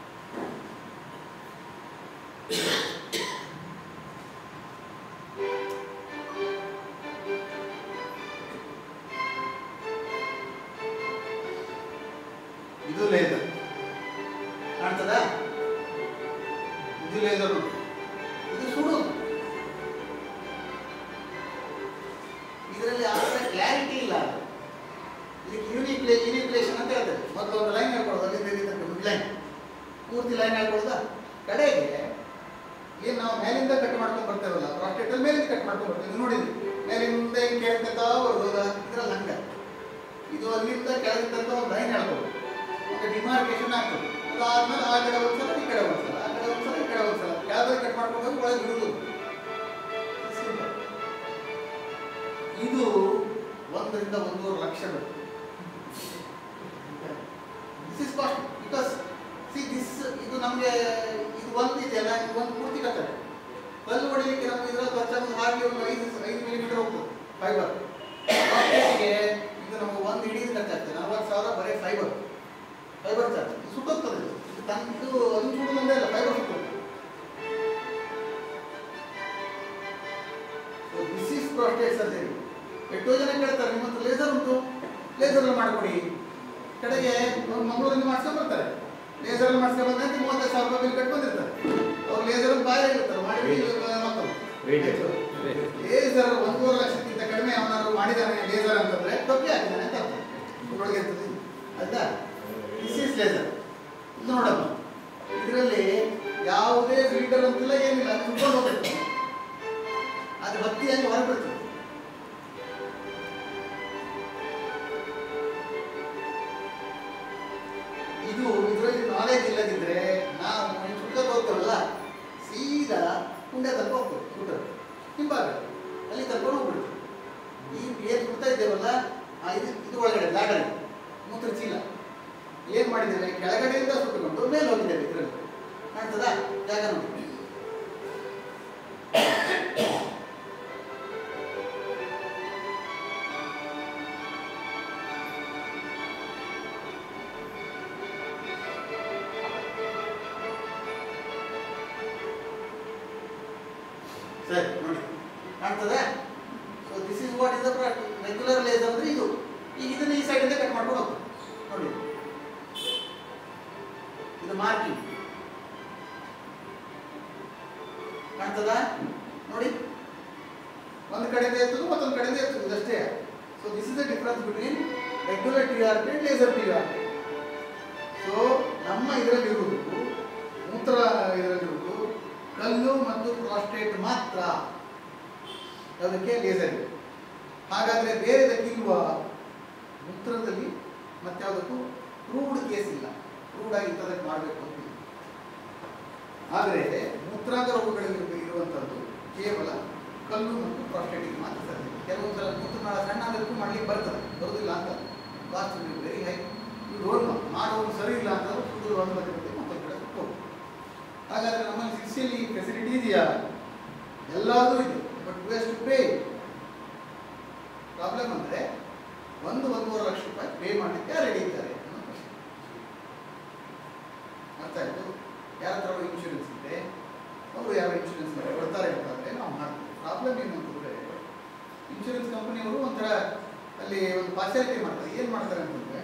ಇದು ಲೇಸರ್ ಕಾಣ್ತದ ಇದು ಲೇಸರ್ ಇದು ಸುಡುದು ಇದರಲ್ಲಿ ಆ ಕ್ಲಾರಿಟಿ ಇಲ್ಲ ಇದಕ್ಕೆ ಯೂನಿಕ್ ಯೂನಿಕ್ಲೇಷನ್ ಅಂತ ಹೇಳ್ತಾರೆ ಮೊದಲು ಒಂದು ಲೈನ್ ಹೇಳ್ಕೊಳ್ಳೋದು ಅಲ್ಲಿಂದ ಇಲ್ಲಿ ತನಕ ಮಿಡ್ ಲೈನ್ ಪೂರ್ತಿ ಲೈನ್ ಹೇಳ್ಕೊಳ್ಳೋದ ಕಡೆಗೆ ಏನು ನಾವು ಮೇಲಿಂದ ಕಟ್ ಮಾಡ್ಕೊಂಡು ಬರ್ತೇವಲ್ಲ ಪ್ರಾಸ್ಟೇಟ್ ಅಲ್ಲಿ ಮೇಲಿಂದ ಕಟ್ ಮಾಡ್ಕೊಂಡು ಬರ್ತೀವಿ ನೋಡಿದ್ವಿ ಮೇಲಿಂದ ಹಿಂಗೆ ಕೇಳ್ತಾ ಬರ್ಬೋದ ಇದ್ರಲ್ಲಿ ಹಂಗ ಇದು ಅಲ್ಲಿಂದ ಕೆಳಗಿನ ತನಕ ಒಂದು ಲೈನ್ ಹೇಳ್ಬೋದು ಒಂದು ಡಿಮಾರ್ಕೇಶನ್ ಆಗ್ತದೆ ಅದಾದ್ಮೇಲೆ ಆ ಕಡೆ ಒಂದ್ಸಲ ಈ ಕಡೆ ಒಂದ್ಸಲ ಆ ಕಡೆ ಒಂದ್ಸಲ ಈ ಕಡೆ ಒಂದ್ಸಲ ಕೆಳಗೆ ಕಟ್ ಮಾಡ್ಕೊಂಡು ಹೋಗಿ ಒಳಗೆ ಇಡುವುದು Simple. ಇದು ಒಂದರಿಂದ ಒಂದೂವರೆ ಲಕ್ಷ ಬೇಕು this is cost because see this ಇದು ನಮಗೆ ಇದು ಒಂದು ಇದೆಯಲ್ಲ ಇದು ಒಂದು ಪೂರ್ತಿ ಕಟ್ಟದೆ ಕಲ್ಲು ಹೊಡಿಲಿಕ್ಕೆ ನಮ್ಗೆ ಇದ್ರಲ್ಲಿ ಖರ್ಚಾಗೋದು ಹಾಗೆ ಒಂದು ಐದು ಐದು ಮಿಲಿಮೀಟರ್ ಹೋಗ್ತದೆ ಫೈಬರ್ ರಾಕೆಟ್ಗೆ ಇದು ನಮಗೆ ಒಂದು ಇಡೀದು ಖರ್ಚಾಗ್ತದೆ ನಲ್ವತ್ತು ಸಾವಿರ ಬರೀ ಫೈಬರ್ ಫೈಬರ್ ಚಾರ್ಜ್ ಇದು ಸುಟ್ಟೋಗ್ತದೆ ಇದು ಇದು ತನ್ನ ಇದು ಅದನ್ನು ಸುಡೋದೊಂದೇ ಅಲ್ಲ ಫೈಬರ್ ಸುಟ್ಟೋಗ್ತದೆ ದಿಸ್ ಈಸ್ ಪ್ರಾಸ್ಟೇಟ್ ಸರ್ಜರಿ ಎಷ್ಟೋ ಜನ ಕೇಳ್ತಾರೆ ನಿಮ್ಮ ಹತ್ರ ಲೇಸರ್ ಉಂಟು ಲೇಸರ್ ಮಾಡಿಕೊಡಿ ಕಡೆಗೆ ಅವ್ರು ಮಂಗಳೂರಿಂದ ಮಾಡ್ಸ್ಕೊಂಡ್ ಬರ್ತಾರೆ ಲೇಸರ್ ಮಾಡ್ಸ್ಕೊಂಡ್ ಬಂದಂತೆ ಮೂವತ್ತೈದು ಸಾವಿರ ರೂಪಾಯಿ ಬಿಲ್ ಕಟ್ಟಿ ಬಂದಿರ್ತಾರೆ ಅವ್ರು ಲೇಸರ್ ಬಾಯ ಇರ್ತಾರೆ ಮಾಡಿ ಮಕ್ಕಳು ಲೇಸರ್ ಒಂದೂವರೆ ಲಕ್ಷಕ್ಕಿಂತ ಕಡಿಮೆ ಅವನಾದ್ರು ಮಾಡಿದಾನೆ ಲೇಸರ್ ಅಂತಂದ್ರೆ ಟೊಪ್ಪಿ ಹಾಕಿದ್ದಾನೆ ಅಂತ ಅರ್ಥ ಒಳಗೆ ಇರ್ತದೆ ಆಯ್ತಾ ದಿಸ್ ಈಸ್ ಲೇಸರ್ ಇದು ನೋಡಮ್ಮ ಇದರಲ್ಲಿ ಯಾವುದೇ ಫಿಲ್ಟರ್ ಅಂತಿಲ್ಲ ಏನಿಲ್ಲ ಅದು ಸುಟ್ಕೊಂಡು ಹೋಗ್ಬೇಕು ಅದು ಭಕ್ತಿ ಹಂಗೆ ಹೊರಬಿಡ್ತದೆ ಇದು ಇದರಲ್ಲಿ ನಾಲೆಜ್ ಇಲ್ಲದಿದ್ರೆ ನಾವು ಸುಟ್ಕೊಂಡು ಹೋಗ್ತೇವಲ್ಲ ಸೀದಾ ಕುಂಡೆ ತನಕ ಹೋಗ್ತೇವೆ ಸ್ಕೂಟರ್ ಹಿಂಭಾಗ ಅಲ್ಲಿ ಕರ್ಕೊಂಡು ಹೋಗ್ಬಿಡ್ತು ಈ ಏನು ಸುಡ್ತಾ ಇದ್ದೇವಲ್ಲ ಆ ಇದು ಇದು ಒಳಗಡೆ ಲಾಡರಿ ಮೂತ್ರ ಚೀಲ ಏನು ಮಾಡಿದ್ದೇವೆ ಕೆಳಗಡೆಯಿಂದ ಸುಟ್ಟುಕೊಂಡು ಮೇಲೆ ಹೋಗಿದ್ದೇವೆ ಇದರಲ್ಲಿ ಕಾಣ್ತದಾ ಜಾಗ ನೋಡಿ ಸರಿ ನೋಡಿ ಕಾಣ್ತದೆ so this is what is the regular laser ಅಂದ್ರೆ ಇದು ಈಗ ಇದನ್ನ ಈ ಸೈಡಿಂದ ಕಟ್ ಮಾಡ್ಕೊಂಡು ಹೋಗ್ತದೆ ನೋಡಿ ಇದು ಮಾರ್ಕಿಂಗ್ ಕಾಣ್ತದ ನೋಡಿ ಒಂದು ಕಡೆಯಿಂದ ಎತ್ತುದು ಮತ್ತೊಂದು ಕಡೆಯಿಂದ ಎತ್ತುದು ಇದಷ್ಟೇ so this is the difference between regular T R P laser T R P so ನಮ್ಮ ಇದರಲ್ಲಿರುವುದು ಮೂತ್ರ ಇದರಲ್ಲಿರುವುದು ಕಲ್ಲು ಮತ್ತು ಪ್ರಾಸ್ಟೇಟ್ ಮಾತ್ರ ಅದಕ್ಕೆ ಲೇಸರ್ ಇದೆ ಹಾಗಾದ್ರೆ ಬೇರೆದಕ್ಕಿಲ್ವಾ ಮೂತ್ರದಲ್ಲಿ ಮತ್ಯಾವುದಕ್ಕೂ ಪ್ರೂವ್ಡ್ ಕೇಸ್ ಇಲ್ಲ ಪ್ರೂವ್ಡ್ ಆಗಿ ಇಂಥದಕ್ಕೆ ಮಾಡಬೇಕು ಅಂತ ಇಲ್ಲ. ಆದರೆ ಮೂತ್ರಾಂಗ ರೋಗಗಳಲ್ಲಿ ಇರುವಂಥದ್ದು ಕೇವಲ ಕಲ್ಲು ಮತ್ತು ಪ್ರಾಸ್ಟೇಟಿಗೆ ಮಾತ್ರ ಸರಿ ಕೆಲವೊಂದು ಸಲ ಮೂತ್ರನಾಳ ಸಣ್ಣ ಅದಕ್ಕೂ ಮಾಡ್ಲಿಕ್ಕೆ ಬರ್ತದೆ ಬರೋದಿಲ್ಲ ಅಂತ cost very high you don't know ಮಾಡೋದು ಸರಿ ಇಲ್ಲ ಅಂತ ಸುಡುದು ಒಂದು ಬಗ್ಗೆ ಬಗ್ಗೆ ಮತ್ತೊಂದು ಕಡೆ ಹೋಗ್ಬೋದು ಹಾಗಾದ್ರೆ ನಮ್ಮಲ್ಲಿ ಶಿಕ್ಷೆಯಲ್ಲಿ ಫೆಸಿಲಿಟಿ ಇದೆಯಾ ಎಲ್ಲದೂ ಇದೆ ಬಟ್ ವೇಸ್ಟ್ ಪೇ ಪ್ರಾಬ್ಲಮ್ ಅಂದರೆ ಒಂದು ಒಂದೂವರೆ ಲಕ್ಷ ರೂಪಾಯಿ ಪೇ ಮಾಡಲಿಕ್ಕೆ ರೆಡಿ ಇದ್ದಾರೆ ಅನ್ನೋ ಪ್ರಶ್ನೆ ಅರ್ಥ ಆಯ್ತು ಯಾರ ಹತ್ರ ಇನ್ಶೂರೆನ್ಸ್ ಇದೆ ಅವರು ಯಾವ ಇನ್ಶೂರೆನ್ಸ್ ಕೊಡ್ತಾರೆ ಅಂತಂದರೆ ನಾವು ಮಾಡ್ತೀವಿ ಪ್ರಾಬ್ಲಮ್ ಏನು ಅಂತಂದರೆ ಇನ್ಶೂರೆನ್ಸ್ ಕಂಪನಿಯವರು ಒಂಥರ ಅಲ್ಲಿ ಒಂದು ಪಾರ್ಶಾಲಿಟಿ ಮಾಡ್ತಾರೆ ಏನು ಮಾಡ್ತಾರೆ ಅಂತಂದ್ರೆ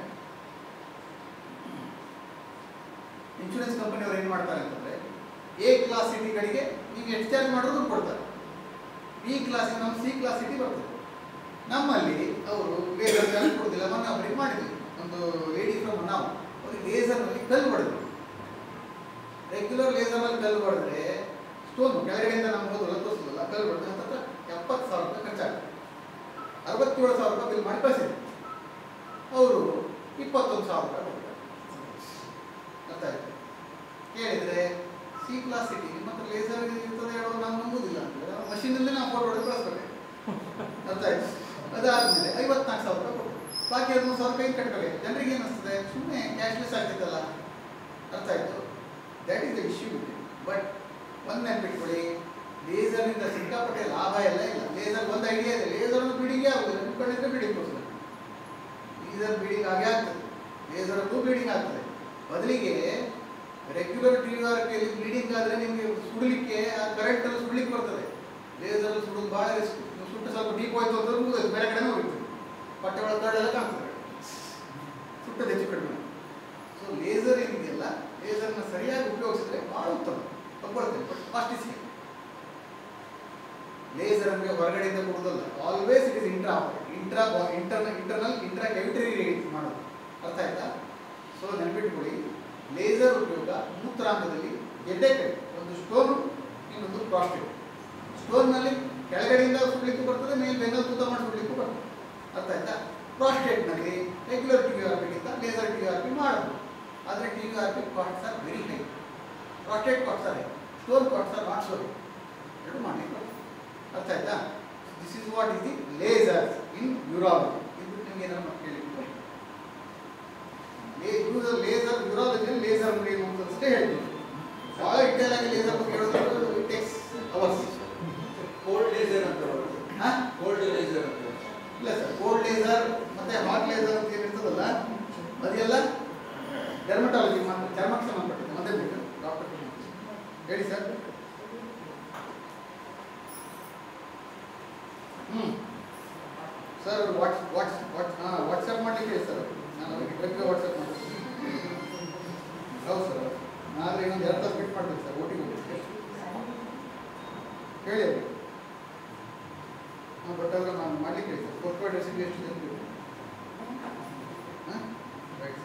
ಇನ್ಶೂರೆನ್ಸ್ ಕಂಪನಿಯವರು ಏನು ಮಾಡ್ತಾರೆ ಅಂತಂದ್ರೆ ಎ ಕ್ಲಾಸ್ ಸಿಟಿಗಳಿಗೆ ನೀವು ಎಷ್ಟು ಚಾರ್ಜ್ ಮಾಡೋದು ಕೊಡ್ತಾರೆ ಬಿ ಕ್ಲಾಸ್ ನಮ್ಮ ಸಿ ಕ್ಲಾಸ್ ಸಿಟಿ ಬರ್ತದೆ ನಮ್ಮಲ್ಲಿ ಅವರು ಲೇಸರ್ ಚಾರ್ಜ್ ಕೊಡೋದಿಲ್ಲ ಮೊನ್ನೆ ಒಬ್ಬರಿಗೆ ಮಾಡಿದ್ವಿ ಒಂದು ಲೇಡಿ ಫ್ರಮ್ ನಾವು ಅವ್ರಿಗೆ ಲೇಸರ್ನಲ್ಲಿ ಕಲ್ಲು ಹೊಡೆದ್ರು ರೆಗ್ಯುಲರ್ ಲೇಸರ್ನಲ್ಲಿ ಕಲ್ಲು ಹೊಡೆದ್ರೆ ಸ್ಟೋನ್ ಕೆಳಗಡೆಯಿಂದ ನಮ್ಗೆ ಹೋದಲ್ಲ ತೋರಿಸೋದಲ್ಲ ಕಲ್ಲು ಹೊಡೆದ್ರೆ ಅಂತ ಎಪ್ಪತ್ತು ಸಾವಿರ ರೂಪಾಯಿ ಖರ್ಚಾಗುತ್ತೆ ಅರವತ್ತೇಳು ಸಾವಿರ ರೂಪಾಯಿ ಬಿಲ್ ಮಾಡಿ ಕಳಿಸಿದ್ರು ಅವರು ಇಪ್ಪತ್ತೊಂದು ಸಾವಿರ ರೂಪಾಯಿ ಕೊಡ್ತಾರೆ ಅರ್ಥ ಆಯ್ತು ಕೇಳಿದ್ರೆ ಸಿ ಕ್ಲಾಸ್ ಸಿಟಿ ನಿಮ್ಮ ಹತ್ರ ಲೇಸರ್ ಇರ್ತದೆ ಹೇಳೋ ನಾವು ನಂಬುದಿಲ್ಲ ಅಂತಂದ್ರೆ ನಾವು ಮಷೀನಲ್ಲೇ ನಾವು ಫೋಟೋ ಹೊಡೆದು ಕಳಿಸ್ಬೇಕು ಅರ್ಥ ಆಯ್ತು ಅದಾದ್ಮೇಲೆ ಐವತ್ನಾಲ್ಕು ಸಾವಿರ ರೂಪಾಯಿ ಕೊಟ್ಟು ಬಾಕಿ ಹದಿಮೂರು ಸಾವಿರ ರೂಪಾಯಿ ಕಟ್ಟಬೇಕು ಜನರಿಗೆ ಏನು ಅನಿಸ್ತದೆ ಸುಮ್ಮನೆ ಕ್ಯಾಶ್ಲೆಸ್ ಆಗ್ತಿತ್ತಲ್ಲ ಅರ್ಥ ಆಯ್ತು that is the issue but ಒಂದು ನೆನ್ಪಿಟ್ಕೊಳ್ಳಿ ಲೇಸರ್ನಿಂದ ಸಿಕ್ಕಾಪಟ್ಟೆ ಲಾಭ ಎಲ್ಲ ಇಲ್ಲ ಲೇಸರ್ ಒಂದು ಐಡಿಯಾ ಇದೆ ಲೇಸರ್ ಬಿಡಿಂಗೇ ಆಗುದಿಲ್ಲ ನಿಮ್ಮ ಕಡೆಯಿಂದ ಬಿಡಿಂಗ್ ತೋರಿಸ್ತದೆ ಲೇಸರ್ ಬಿಡಿಂಗ್ ಆಗೇ ಆಗ್ತದೆ ಲೇಸರ್ ಬ್ಲೀಡಿಂಗ್ ಆಗ್ತದೆ ಬದಲಿಗೆ ರೆಗ್ಯುಲರ್ ಟಿ ಆರ್ ಪಿಯಲ್ಲಿ ಬ್ಲೀಡಿಂಗ್ ಆದರೆ ನಿಮಗೆ ಸುಡಲಿಕ್ಕೆ ಆ ಕರೆಂಟಲ್ಲಿ ಸುಡ್ಲಿಕ್ಕೆ ಬರ್ತದೆ ಲೇಸರ್ ಸುಡೋದು ಭಾಳ ರಿಸ್ಕ್ ನೀವು ಸುಟ್ಟು ಸ್ವಲ್ಪ ಡೀಪ್ ಹೋಯ್ತು ಅಂದ್ರೆ ಮುಗಿದೋಯ್ತು ಬೇರೆ ಕಡೆನೇ ಹೋಗ್ತದೆ ಬಟ್ಟೆ ಒಳಗೆ ಕರಡೆಲ್ಲ ಕಾಣ್ತದೆ ಸುಟ್ಟದ್ದು ಹೆಚ್ಚು ಕಡಿಮೆ ಸೊ ಲೇಸರ್ ಏನಿದೆಯಲ್ಲ ಲೇಸರ್ನ ಸರಿಯಾಗಿ ಉಪಯೋಗಿಸಿದ್ರೆ ಭಾಳ ಉತ್ತಮ ತಗೊಳ್ತೇನೆ ಬಟ್ ಫಾಸ್ಟ್ ಇಸ್ ಲೇಸರ್ ಅಂದ್ರೆ ಹೊರಗಡೆಯಿಂದ ಕೊಡೋದಲ್ಲ always it is intra intra internal internal intra cavitary ಮಾಡೋದು ಅರ್ಥ ಆಯ್ತಾ ಸೊ ನೆನಪಿಟ್ಕೊಳ್ಳಿ ಲೇಸರ್ ಉಪಯೋಗ ಮೂತ್ರಾಂಗದಲ್ಲಿ ಗೆಡ್ಡೆ ಕಡೆ ಒಂದು ಸ್ಟೋನು ಇನ್ನೊಂದು ಪ್ರಾಸ್ಟೇಟ್ ಸ್ಟೋನ್ನಲ್ಲಿ ಕೆಳಗಡೆಯಿಂದ ಸುಡ್ಲಿಕ್ಕೂ ಬರ್ತದೆ ಮೇಲೆ ಬೆನ್ನಲ್ಲಿ ತೂತ ಮಾಡಿ ಸುಡ್ಲಿಕ್ಕೂ ಬರ್ತದೆ ಅರ್ಥ ಆಯ್ತಾ ಪ್ರಾಸ್ಟೇಟ್ನಲ್ಲಿ ರೆಗ್ಯುಲರ್ ಟಿ ಆರ್ ಪಿಗಿಂತ ಲೇಸರ್ ಟಿ ಆರ್ ಪಿ ಮಾಡೋದು ಆದರೆ T R P costs are very high prostate costs are high stone costs are not so high ಎರಡು ಮಾಡಲಿಕ್ಕೆ ಅರ್ಥ ಆಯ್ತಾ this is what is the laser in urology ಇದು ನಿಮಗೆ ಏನಾದ್ರು ಕೇಳಿದ್ರೆ ಯೂಸ್ ಲೇಸರ್ ಯೂರಾಲಜಿ ಲೇಸರ್ ಅಂದ್ರೆ ಏನು ಅಂತ ಅಷ್ಟೇ ಹೇಳ್ತೀನಿ ಭಾಳ ಡಿಟೇಲ್ ಆಗಿ ಲೇಸರ್ ಬಗ್ಗೆ ಹೇಳೋದು it takes hours cold laser ಅಂತ ಹಾ ಕೋಲ್ಡ್ ಲೇಸರ್ ಅಂತ ಇಲ್ಲ ಸರ್ ಕೋಲ್ಡ್ ಲೇಸರ್ ಮತ್ತೆ ಹಾಟ್ ಲೇಸರ್ ಅಂತ ಏನಿರ್ತದಲ್ಲ ಅದೆಲ್ಲ ಡರ್ಮಟಾಲಜಿ ಮಾತ್ರ ಚರ್ಮಕ್ಕೆ ಸಂಬಂಧಪಟ್ಟಿದೆ ಮತ್ತೆ ಬೇಕು ಡಾಕ್ಟರ್ ಹೇಳಿ ಸರ್ ಹ್ಞೂ ಸರ್ ವಾಟ್ಸ್ ವಾಟ್ಸ್ ವಾಟ್ಸ್ ಹಾಂ ವಾಟ್ಸಪ್ ಮಾಡಲಿಕ್ಕೆ ಹೇಳಿ ಸರ್ ನಾನು ಅವರಿಗೆ ಟ್ರಕ್ಗೆ ವಾಟ್ಸಪ್ ಮಾಡ್ತೀನಿ ಹೌದು ಸರ್ ನಾಳೆ ಇನ್ನೊಂದು ಎರಡು ತಾಸು ಬಿಟ್ಟು ಮಾಡ್ಬೇಕು ಸರ್ ಓಟಿಗೆ ಹೋಗ್ಬೇಕು ಹೇಳಿ ಅವ್ರಿಗೆ ಹಾಂ ಬಟ್ ಅದ್ರ ನಾನು ಮಾಡ್ಲಿಕ್ಕೆ ಹೇಳಿ ಸರ್ ಕೊಟ್ಟು ರೆಸಿಪಿ ಎಷ್ಟು ಜನ ಬೇಕು ಹಾಂ right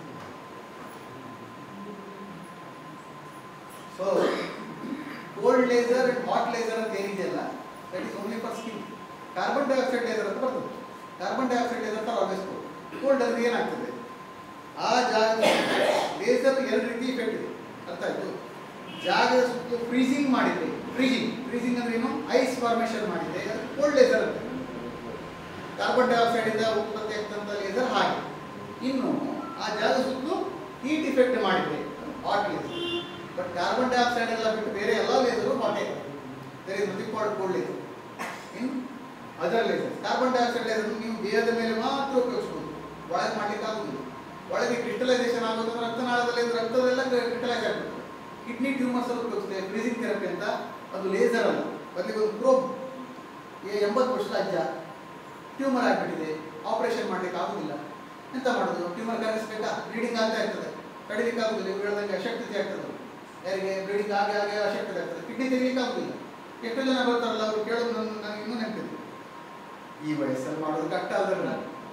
so cold laser and hot laser ಅಂತ ಏನಿದೆಯಲ್ಲ that is only for skin carbon dioxide laser ಅಂತ ಬರ್ತದೆ ಕಾರ್ಬನ್ ಡೈಆಕ್ಸೈಡ್ ಲೇಸರ್ ಅಂತ ಆಲ್ವೇಸ್ ಕೋಲ್ಡ್ ಅಂದ್ರೆ ಏನಾಗ್ತದೆ ಆ ಜಾಗದ ಲೇಸರ್ ಎರಡು ರೀತಿ ಇಫೆಕ್ಟ್ ಇದೆ ಅರ್ಥ ಆಯ್ತು ಜಾಗದ ಸುತ್ತ ಫ್ರೀಸಿಂಗ್ ಮಾಡಿದ್ರೆ ಫ್ರೀಜಿಂಗ್ ಫ್ರೀಸಿಂಗ್ ಅಂದ್ರೆ ಏನು ಐಸ್ ಫಾರ್ಮೇಷನ್ ಮಾಡಿದ್ರೆ ಅದು ಕೋಲ್ಡ್ ಲೇಸರ್ ಅಂತ ಕಾರ್ಬನ್ ಡೈಆಕ್ಸೈಡ್ ಇಂದ ಉತ್ಪತ್ತಿ ಆಗ್ತಂತ ಲೇಸರ್ ಹಾಗೆ ಇನ್ನು ಆ ಜಾಗ ಸುತ್ತಲೂ ಹೀಟ್ ಇಫೆಕ್ಟ್ ಮಾಡಿದ್ರೆ hot laser but carbon dioxide ಎಲ್ಲ ಬಿಟ್ಟು ಬೇರೆ ಎಲ್ಲ ಲೇಸರು ಹಾಟೇ there is nothing called cold laser in other laser carbon dioxide laser ನೀವು ದೇಹದ ಮೇಲೆ ಮಾತ್ರ ಉಪಯೋಗಿಸ್ಬೋದು ಒಳಗೆ ಮಾಡ್ಲಿಕ್ಕೆ ಆಗುದಿಲ್ಲ ಒಳಗೆ ಕ್ರಿಸ್ಟಲೈಸೇಷನ್ ಆಗೋದಂದ್ರೆ ರಕ್ತನಾಳದಲ್ಲಿ ರಕ್ತದೆಲ್ಲ ಕ್ರಿಸ್ಟಲೈಸ್ ಆಗ್ಬಿಡ್ತದೆ ಕಿಡ್ನಿ ಟ್ಯೂಮರ್ಸ್ ಅಲ್ಲಿ ಉಪಯೋಗಿಸ್ತೇವೆ ಫ್ರೀಸಿಂಗ್ ಥೆರಪಿ ಅಂತ ಅದು ಲೇಸರ್ ಅಲ್ಲ ಬದಲಿಗೆ ಒಂದು ಪ್ರೋಬ್ ಎಂಬತ್ತು ವರ್ಷದ ಅಜ್ಜ ಟ್ಯೂಮರ್ ಆಗಿಬಿಟ್ಟಿದೆ ಆಪರೇಷನ್ ಮಾಡ್ಲಿಕ್ಕೆ ಆಗುದಿಲ್ಲ ಎಂತ ಮಾಡೋದು ಟ್ಯೂಮರ್ ಕರಗಿಸ್ಬೇಕಾ ಬ್ಲೀಡಿಂಗ್ ಆಗ್ತಾ ಇರ್ತದೆ ಕಡಿಲಿಕ್ಕೆ ಆಗುದಿಲ್ಲ ಇವ್ರು ಹೇಳ್ದಂಗೆ ಅಶಕ್ತತೆ ಆಗ್ತದೆ ಯಾರಿಗೆ ಬ್ಲೀಡಿಂಗ್ ಆಗಿ ಆಗಿ ಅಶಕ್ತತೆ ಆಗ್ತದೆ ಕಿಡ್ನಿ ತೆಗಿಲಿಕ್ಕೆ ಆಗುದಿಲ್ಲ ಎಷ್ಟು ಜನ ಬರ್ತಾರಲ್ಲ ಅವ್ರು ಕೇಳೋದು ನನ್ನ ನನಗೆ ಇನ್ನೂ ನೆನಪಿದೆ ಈ ವಯಸ್ಸಲ್ಲಿ ಮಾಡೋದು ಕಷ್ಟ ಅಲ್ದಲ್ಲ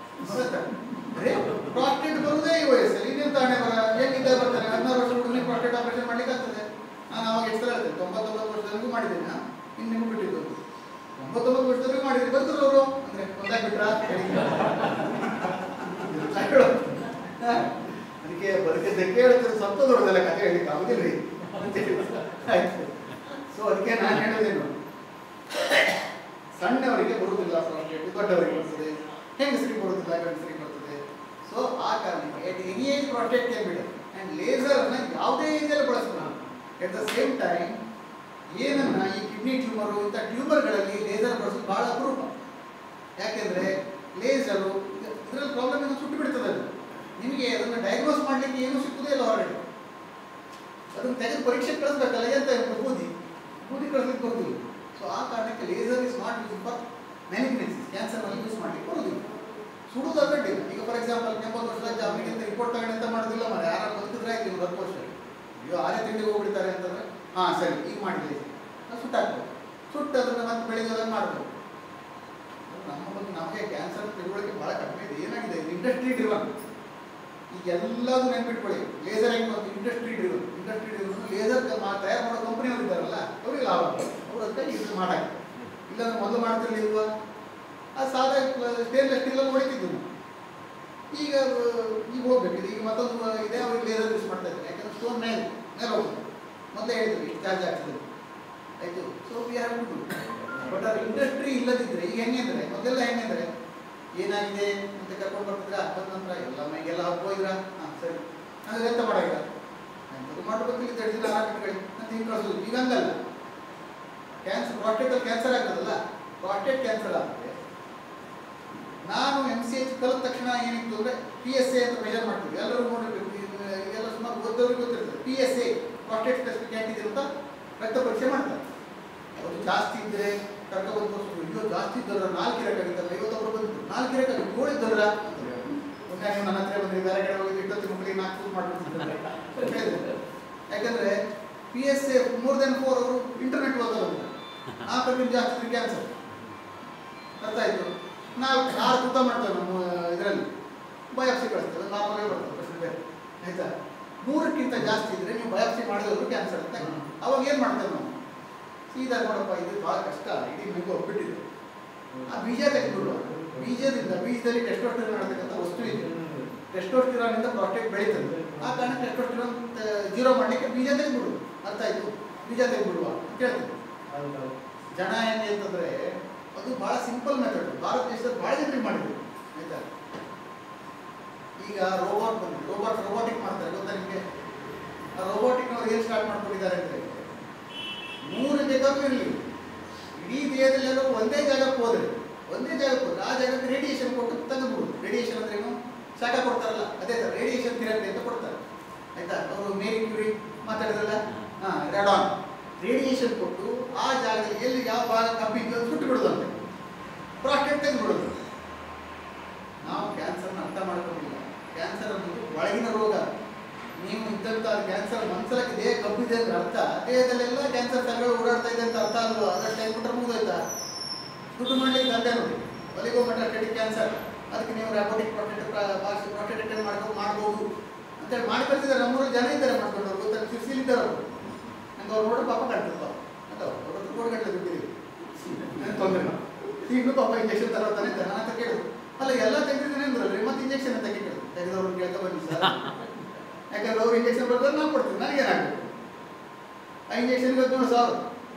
ಪ್ರಾಸ್ಟೇಟ್ ಬರುವುದೇ ಈ ವಯಸ್ಸಲ್ಲಿ ಇನ್ನೇನು ತಾಣೆ ಬರ ಏನಿದ್ದ ಬರ್ತಾರೆ ಹದಿನಾರು ವರ್ಷ ಹುಡುಗನಿಗೆ ಪ್ರಾಸ್ಟೇಟ್ ಆಪರೇಷನ್ ಮಾಡ್ಲಿಕ್ಕೆ ಆಗ್ತದೆ ನಾನು ಅವಾಗ ಎಷ್ಟು ಸಲ ಹೇಳ್ತೇನೆ ತೊಂಬತ್ತೊಂಬತ್ತು ವರ್ಷದವರೆಗೂ ಮಾಡಿದ್ದೇನೆ ನಾನು ಇನ್ನು ನಿಮ್ಗೆ ಬಿಟ್ಟಿದ್ದು ತೊಂಬತ್ತೊಂಬತ್ತು ವರ್ಷದವರೆಗೂ ಮಾಡಿದ್ರಿ ಬರ್ತಾರೆ ಅವರು ಅಂದ್ರೆ ಒಂದಾಗ್ಬಿಟ್ರ ಅದಕ್ಕೆ ಬದುಕಿದ್ದಕ್ಕೆ ಹೇಳ್ತಾರೆ ಸ್ವಲ್ಪ ದೊಡ್ಡದಲ್ಲ ಕಥೆ ಹೇಳಿಕ್ಕೆ ಆಗುದಿಲ್ಲ ರೀ ಅಂತ ಹೇಳಿ ಆಯ್ತು ಸೊ ಅದಕ್ಕೆ ನಾನು ಹೇಳೋದೇನು ಸಣ್ಣವರಿಗೆ ಬರುವುದಿಲ್ಲ ಪ್ರಾಸ್ಟೇಟ್ ದೊಡ್ಡವರಿಗೆ ಬರ್ತದೆ ಹೆಂಗಸರಿಗೆ ಬರುವುದಿಲ್ಲ ಗಂಡಸರಿಗೆ ಬರ್ತದೆ ಸೊ ಆ ಕಾರಣಕ್ಕೆ at any age prostate can ಬಿಡ ಆ್ಯಂಡ್ ಲೇಸರ್ನ ಯಾವುದೇ ಏಜಲ್ಲಿ ಬಳಸ್ಬೋದು ಎಟ್ ದ ಸೇಮ್ ಟೈಮ್ ಏನನ್ನ ಈ ಕಿಡ್ನಿ ಟ್ಯೂಮರು ಇಂಥ ಟ್ಯೂಮರ್ಗಳಲ್ಲಿ ಲೇಸರ್ ಬಳಸೋದು ಭಾಳ ಅಪರೂಪ ಯಾಕೆಂದರೆ ಲೇಸರು ಇದರಲ್ಲಿ ಪ್ರಾಬ್ಲಮ್ ಏನು ಸುಟ್ಟು ಬಿಡ್ತದೆ ಅದು ನಿಮಗೆ ಅದನ್ನು ಡಯಾಗ್ನೋಸ್ ಮಾಡಲಿಕ್ಕೆ ಏನೂ ಸಿಕ್ಕುದೇ ಇಲ್ಲ ಹೊರಗಡೆ ಅದನ್ನು ತೆಗೆದು ಪರೀಕ್ಷೆ ಕಳಿಸ್ಬೇಕಲ್ಲ ಎಂತ ಬೂದಿ ಬೂದಿ ಕಳಿಸ್ಲಿಕ್ಕೆ ಬರುದಿಲ್ಲ ಸೊ ಆ ಕಾರಣಕ್ಕೆ laser is not use for malignancies ಕ್ಯಾನ್ಸರ್ನಲ್ಲಿ ಯೂಸ್ ಮಾಡಲಿಕ್ಕೆ ಬರುವುದಿಲ್ಲ ಸುಡುದು ಅಡ್ಡಿಲ್ಲ ಈಗ ಫಾರ್ ಎಕ್ಸಾಂಪಲ್ ಎಂಬತ್ತು ವರ್ಷದ ಅವನಿಗಿಂತ ರಿಪೋರ್ಟ್ ತಗೊಂಡು ಎಂತ ಮಾಡೋದಿಲ್ಲ ಮನೆ ಯಾರು ಬದುಕಿದ್ರೆ ಆಯ್ತು ಇವ್ರು ಹತ್ತು ವರ್ಷ ಅಯ್ಯೋ ಆರೇ ತಿಂಡಿಗೆ ಹೋಗ್ಬಿಡ್ತಾರೆ ಅಂತಂದ್ರೆ ಹಾಂ ಸರಿ ಈಗ ಮಾಡಿಲ್ಲ ಸುಟ್ಟಾಕ್ಬೋದು ಸುಟ್ಟು ಅದನ್ನ ಮತ್ತೆ ಬೆಳಿಗ್ಗೆ ಅದನ್ನು ಮಾಡ್ಬೋದು ನಮ್ಮ ಬಗ್ಗೆ ನಮಗೆ ಕ್ಯಾನ್ಸರ್ ತಿಳುವಳಿಕೆ ಭಾಳ ಕಡಿಮೆ ಇದೆ ಏನಾಗಿದೆ ಇಂಡಸ್ಟ್ರಿ ಡ್ರಿವನ್ ಈಗ ಎಲ್ಲದೂ ನೆನ್ಪಿಟ್ಕೊಳ್ಳಿ ಲೇಸರ್ ಹೆಂಗ್ ಬಂತು industry driven industry driven laser ತಯಾರು ಮಾಡೋ ಕಂಪನಿಯವರು ಇದ್ದಾರಲ್ಲ ಅವ್ರಿಗೆ ಲಾಭ ಅವ್ರ ಅದಕ್ಕೆ ಇದು ಮಾಡಾಕ ಇಲ್ಲಾಂದ್ರೆ ಮೊದಲು ಮಾಡ್ತಿರ್ಲಿಲ್ವಾ ಆ ಸಾದಾ ಸ್ಟೇನ್ಲೆಸ್ ಸ್ಟೀಲ್ ಅಲ್ಲಿ ಹೊಡಿತಿದ್ವು ನಾವು. ಈಗ ಅದು ಈಗ ಹೋಗ್ಬೇಕು ಈಗ ಮತ್ತೊಂದು ಇದೆ ಅವ್ರಿಗೆ ಲೇಸರ್ ಯೂಸ್ ಮಾಡ್ತಾ ಇದ್ದಾರೆ ಯಾಕಂದ್ರೆ ಸ್ಟೋನ್ ಮೇಲೆ ಮೇಲೆ ಹೋಗುತ್ತೆ ಮೊದಲೇ ಹೇಳಿದ್ವಿ ಇಷ್ಟು ಚಾರ್ಜ್ ಆಗ್ತದೆ ಆಯ್ತು so we have to but ಅದು ಇಂಡಸ್ಟ್ರಿ ಇಲ್ಲದಿದ್ರೆ ಈಗ ಹೆಂಗೆ ಅಂದರೆ ಮೊದಲೆಲ್ಲ ಹೆಂಗೆ ಅಂದರೆ ಏನಾಗಿದೆ ಅಂತ ಕರ್ಕೊಂಡು ಬರ್ತಿದ್ರ ಬಂದ ನಂತರ ಎಲ್ಲ ಮೈಗೆಲ್ಲ ಹಾಕೋಯ್ದ್ರ ಹಾಂ ಸರಿ ಅದು ಎಂತ ಮಾಡಿಲ್ಲ ಎಂಥದ್ದು ಮಾಡಬೇಕು ಇಲ್ಲಿ ತಡಿದಿಲ್ಲ ಆರಾಮಿಟ್ಕೊಳ್ಳಿ ಅಂತ ಹಿಂಗೆ ಕಳಿಸೋದು ಈಗ ಹಂಗಲ್ಲ ಕ್ಯಾನ್ಸರ್ ಪ್ರಾಸ್ಟೇಟಲ್ಲಿ ಕ್ಯಾನ್ಸರ್ ಆಗ್ತದಲ್ಲ ಪ್ರಾಸ್ಟೇಟ್ ಕ್ಯಾನ್ಸರ್ ಆದರೆ ನಾನು ಎಮ್ ಸಿ ಎಚ್ ಕಲಿತ ತಕ್ಷಣ ಏನಿತ್ತು ಅಂದರೆ ಪಿ ಎಸ್ ಎ ಅಂತ ಮೆಜರ್ ಮಾಡ್ತೀವಿ ಎಲ್ಲರೂ ನೋಡಿರ್ಬೇಕು ಇದು ಇದೆಲ್ಲ ಸುಮಾರು ಓದೋರಿಗೆ ಗೊತ್ತಿರ್ತದೆ P S A prostate specific antigen ಅಂತ ರಕ್ತ ಪರೀಕ್ಷೆ ಮಾಡ್ತಾರೆ ಅದು ಜಾಸ್ತಿ ಇದ್ದರೆ ಕರ್ಕೊಬಂದು ತೋರಿಸ್ಬೋದು ಅಯ್ಯೋ ಜಾಸ್ತಿ ಇದ್ದವ್ರ ನಾಲ್ಕು ಇರೋಕ್ಕಾಗಿತ್ತಲ್ಲ ಐವತ್ತೊಬ್ಬರು ಬಂದಿದ್ರು ನಾಲ್ಕು ಇರೋಕ್ಕಾಗಿತ್ತು ಏಳು ಇದ್ದವ್ರ ಮೊನ್ನೆ ನೀವು ನನ್ನ ಹತ್ರ ಬಂದ್ರಿ ಬೇರೆ ಕಡೆ ಹೋಗಿ ಇಟ್ಟೊತ್ತಿ ಮಕ್ಕಳಿಗೆ ನಾಲ್ಕು ಶೂಟ್ ಮಾಡ್ಬಿಡ್ತಿದ್ದಾರೆ ಹೇಳಿದ್ರು ಯಾಕಂದ್ರೆ P S A more then four ಅವರು ಇಂಟರ್ನೆಟ್ ಓದೋದು ನಾಲ್ಕು ಜಾಸ್ತಿ ಇದ್ರೆ ಕ್ಯಾನ್ಸರ್ ಅರ್ಥ ಆಯ್ತು ನಾಲ್ಕು ಆರು ತೂತ ಮಾಡ್ತೇವೆ ನಮ್ಮ ಇದರಲ್ಲಿ ಬಯಾಪ್ಸಿ ಕಳಿಸ್ತೇವೆ ನಾರ್ಮಲ್ ಬರ್ತದೆ ಪ್ರಶ್ನೆ ಬೇರೆ ಆಯ್ತಾ ಮೂರಕ್ಕಿಂತ ಜಾಸ್ತಿ ಇದ್ರೆ ನೀವು ಬಯಾಪ್ಸಿ ಮಾಡಿದವರು ಕ್ಯಾನ್ಸರ್ ಅಂತ ಅವಾಗ ಏನು ಮಾಡ್ತೇವೆ ನಾವು ಸೀದಾ ನೋಡಪ್ಪ ಇದು ಭಾಳ ಕಷ್ಟ ಇಡೀ ಮಗು ಒಬ್ಬಿಟ್ಟಿದೆ ಆ ಬೀಜ ತೆಗೆದುಬಿಡುವ ಬೀಜದಿಂದ ಬೀಜದಲ್ಲಿ ಟೆಸ್ಟೋಸ್ಟಿರಾನ್ ಅನ್ನತಕ್ಕಂಥ ವಸ್ತು ಇದೆ ಟೆಸ್ಟೋಸ್ಟಿರಾನ್ ಇಂದ ಪ್ರಾಸ್ಟೇಟ್ ಬೆಳೀತದೆ ಆ ಕಾರಣ ಟೆಸ್ಟೋಸ್ಟಿರಾನ್ ಜೀರೋ ಮಾಡಲಿಕ್ಕೆ ಬೀಜ ತೆಗೆದ್ಬಿಡು ಅರ್ಥ ಆಯ್ತು ಬೀಜ ತೆಗೆದ್ಬಿಡುವ ಅಂತ ಹೇಳ್ತೀವಿ ಜನ ಹೆಂಗೆ ಅಂತಂದ್ರೆ ಅದು ಬಹಳ ಸಿಂಪಲ್ ಮೆಥಡ್ ಭಾರತ ದೇಶದಲ್ಲಿ ಬಹಳ ಜನರಿಗೆ ಮಾಡಿದ್ರು ಆಯ್ತಾ ಈಗ ರೋಬೋಟ್ ಬಂದು ರೋಬೋಟ್ ರೋಬೋಟಿಕ್ ಮಾಡ್ತಾರೆ ಗೊತ್ತಾ ನಿಮಗೆ ಆ ರೋಬೋಟಿಕ್ ಅವ್ರು ಏನು ಸ್ಟಾರ್ಟ್ ಮಾಡ್ಕೊಂಡಿದ್ದಾರೆ ಅಂದ್ರೆ ಮೂರು ಬೇಕಾದ್ರೂ ಇರಲಿ ಇಡೀ ದೇಹದಲ್ಲೆಲ್ಲ ಒಂದೇ ಜಾಗಕ್ಕೆ ಹೋದ್ರೆ ಒಂದೇ ಜಾಗಕ್ಕೆ ಹೋದ್ರೆ ಆ ಜಾಗಕ್ಕೆ ರೇಡಿಯೇಷನ್ ಕೊಟ್ಟು ತೆಗೆದ್ಬಿಡುದು ರೇಡಿಯೇಷನ್ ಅಂದ್ರೆ ಏನು ಶಾಖ ಕೊಡ್ತಾರಲ್ಲ ಅದೇ ಥರ ರೇಡಿಯೇಷನ್ ಥೆರಪಿ ಅಂತ ಕೊಡ್ತಾರೆ ಆಯ್ತಾ ಅವರು ಮೇರಿ ಕ್ಯೂರಿ ಮಾತಾಡಿದ್ರಲ್ಲ ಹಾಂ ರೆಡಾನ್ ರೇಡಿಯೇಷನ್ ಕೊಟ್ಟು ಆ ಜಾಗದಲ್ಲಿ ಎಲ್ಲಿ ಯಾವ ಭಾಗ ಕಬ್ಬಿದ್ದು ಅದು ಸುಟ್ಟು ಬಿಡೋದಂತೆ ಪ್ರಾಸ್ಟೇಟ್ ತೆಗೆದುಬಿಡೋದು ನಾವು ಕ್ಯಾನ್ಸರ್ನ ಅರ್ಥ ಮಾಡ್ಕೊಂಡಿಲ್ಲ ಕ್ಯಾನ್ಸರ್ ಅನ್ನೋದು ಒಳಗಿನ ರೋಗ ನೀವು ಇದ್ದಂಥ ಕ್ಯಾನ್ಸರ್ ಮನ್ಸಲಕ್ಕೆ ದೇಹ ಕಬ್ಬಿದೆ ಅಂದ್ರೆ ಅರ್ಥ ದೇಹದಲ್ಲೆಲ್ಲ ಕ್ಯಾನ್ಸರ್ ಸೆಲ್ಗಳು ಓಡಾಡ್ತಾ ಇದೆ ಅಂತ ಅರ್ಥ ಅಲ್ವಾ ಅದಷ್ಟು ಟೈಮ್ ಬಿಟ್ಟರೆ ಮುಗಿದೋಯ್ತಾ ದುಡ್ಡು ಮಾಡ್ಲಿಕ್ಕೆ ದಂಧೆ ನೋಡಿ ಒಲಿಗೋ ಮೆಟಾಸ್ಟೆಟಿಕ್ ಕ್ಯಾನ್ಸರ್ ಅದಕ್ಕೆ ನೀವು ರ್ಯಾಬೋಟಿಕ್ ಪ್ರಾಸ್ಟೇಟ್ ಪ್ರಾಸ್ಟೇಟ್ ಮಾಡ್ಕೊಂಡು ಮಾಡ್ಬೋದು ಅಂತೇಳಿ ಮಾಡಿ ಕಳಿಸಿದ್ದಾರೆ ನಮ್ಮೂರಲ್ಲಿ ಜನ ಇದ್ದಾರೆ ಮಾಡ್ಕೊಂಡವ್ರು ಗೊತ್ತಾ ಶಿರ್ಸಿಲಿದ್ದಾರೆ ಅವರು ನಂಗೆ ಅವ್ರು ನೋಡೋ ಪಾಪ ಕಾಣ್ತಿರ್ತ ಅಲ್ಲ ಅವ್ರ ಹತ್ರ ಕೋಟಿ ಗಟ್ಟಲೆ ಬಿಟ್ಟಿದ್ದೀವಿ ತೊಂದರೆ ಈಗಲೂ ಪಾಪ ಇಂಜೆಕ್ಷನ್ ತರೋತಾನೆ ನನ್ನ ಹತ್ರ ಕೇಳಿದ್ರು ಅಲ್ಲ ಎಲ್ಲ ತೆಗೆದಿದ್ದೇನೆ ಅಂದ್ರಲ್ರಿ ಮತ್ತೆ ಇಂಜೆಕ್ಷನ್ ಅಂತ ಕೇಳಿದ್ರು ತೆಗೆದವ್ರು ಕೇಳ್ತಾ ಬನ್ನಿ ಸರ್ ಯಾಕಂದ್ರೆ ಅವ್ರು ಇಂಜೆಕ್ಷನ್ ಬರ್ತಾರೆ ನಾವು ಕೊಡ್ತೀವಿ ನನಗೇನಾಗಬೇಕು ಆ ಇಂಜೆಕ್ಷನ್ಗೆ ಹದಿನೇಳು ಸಾವಿರ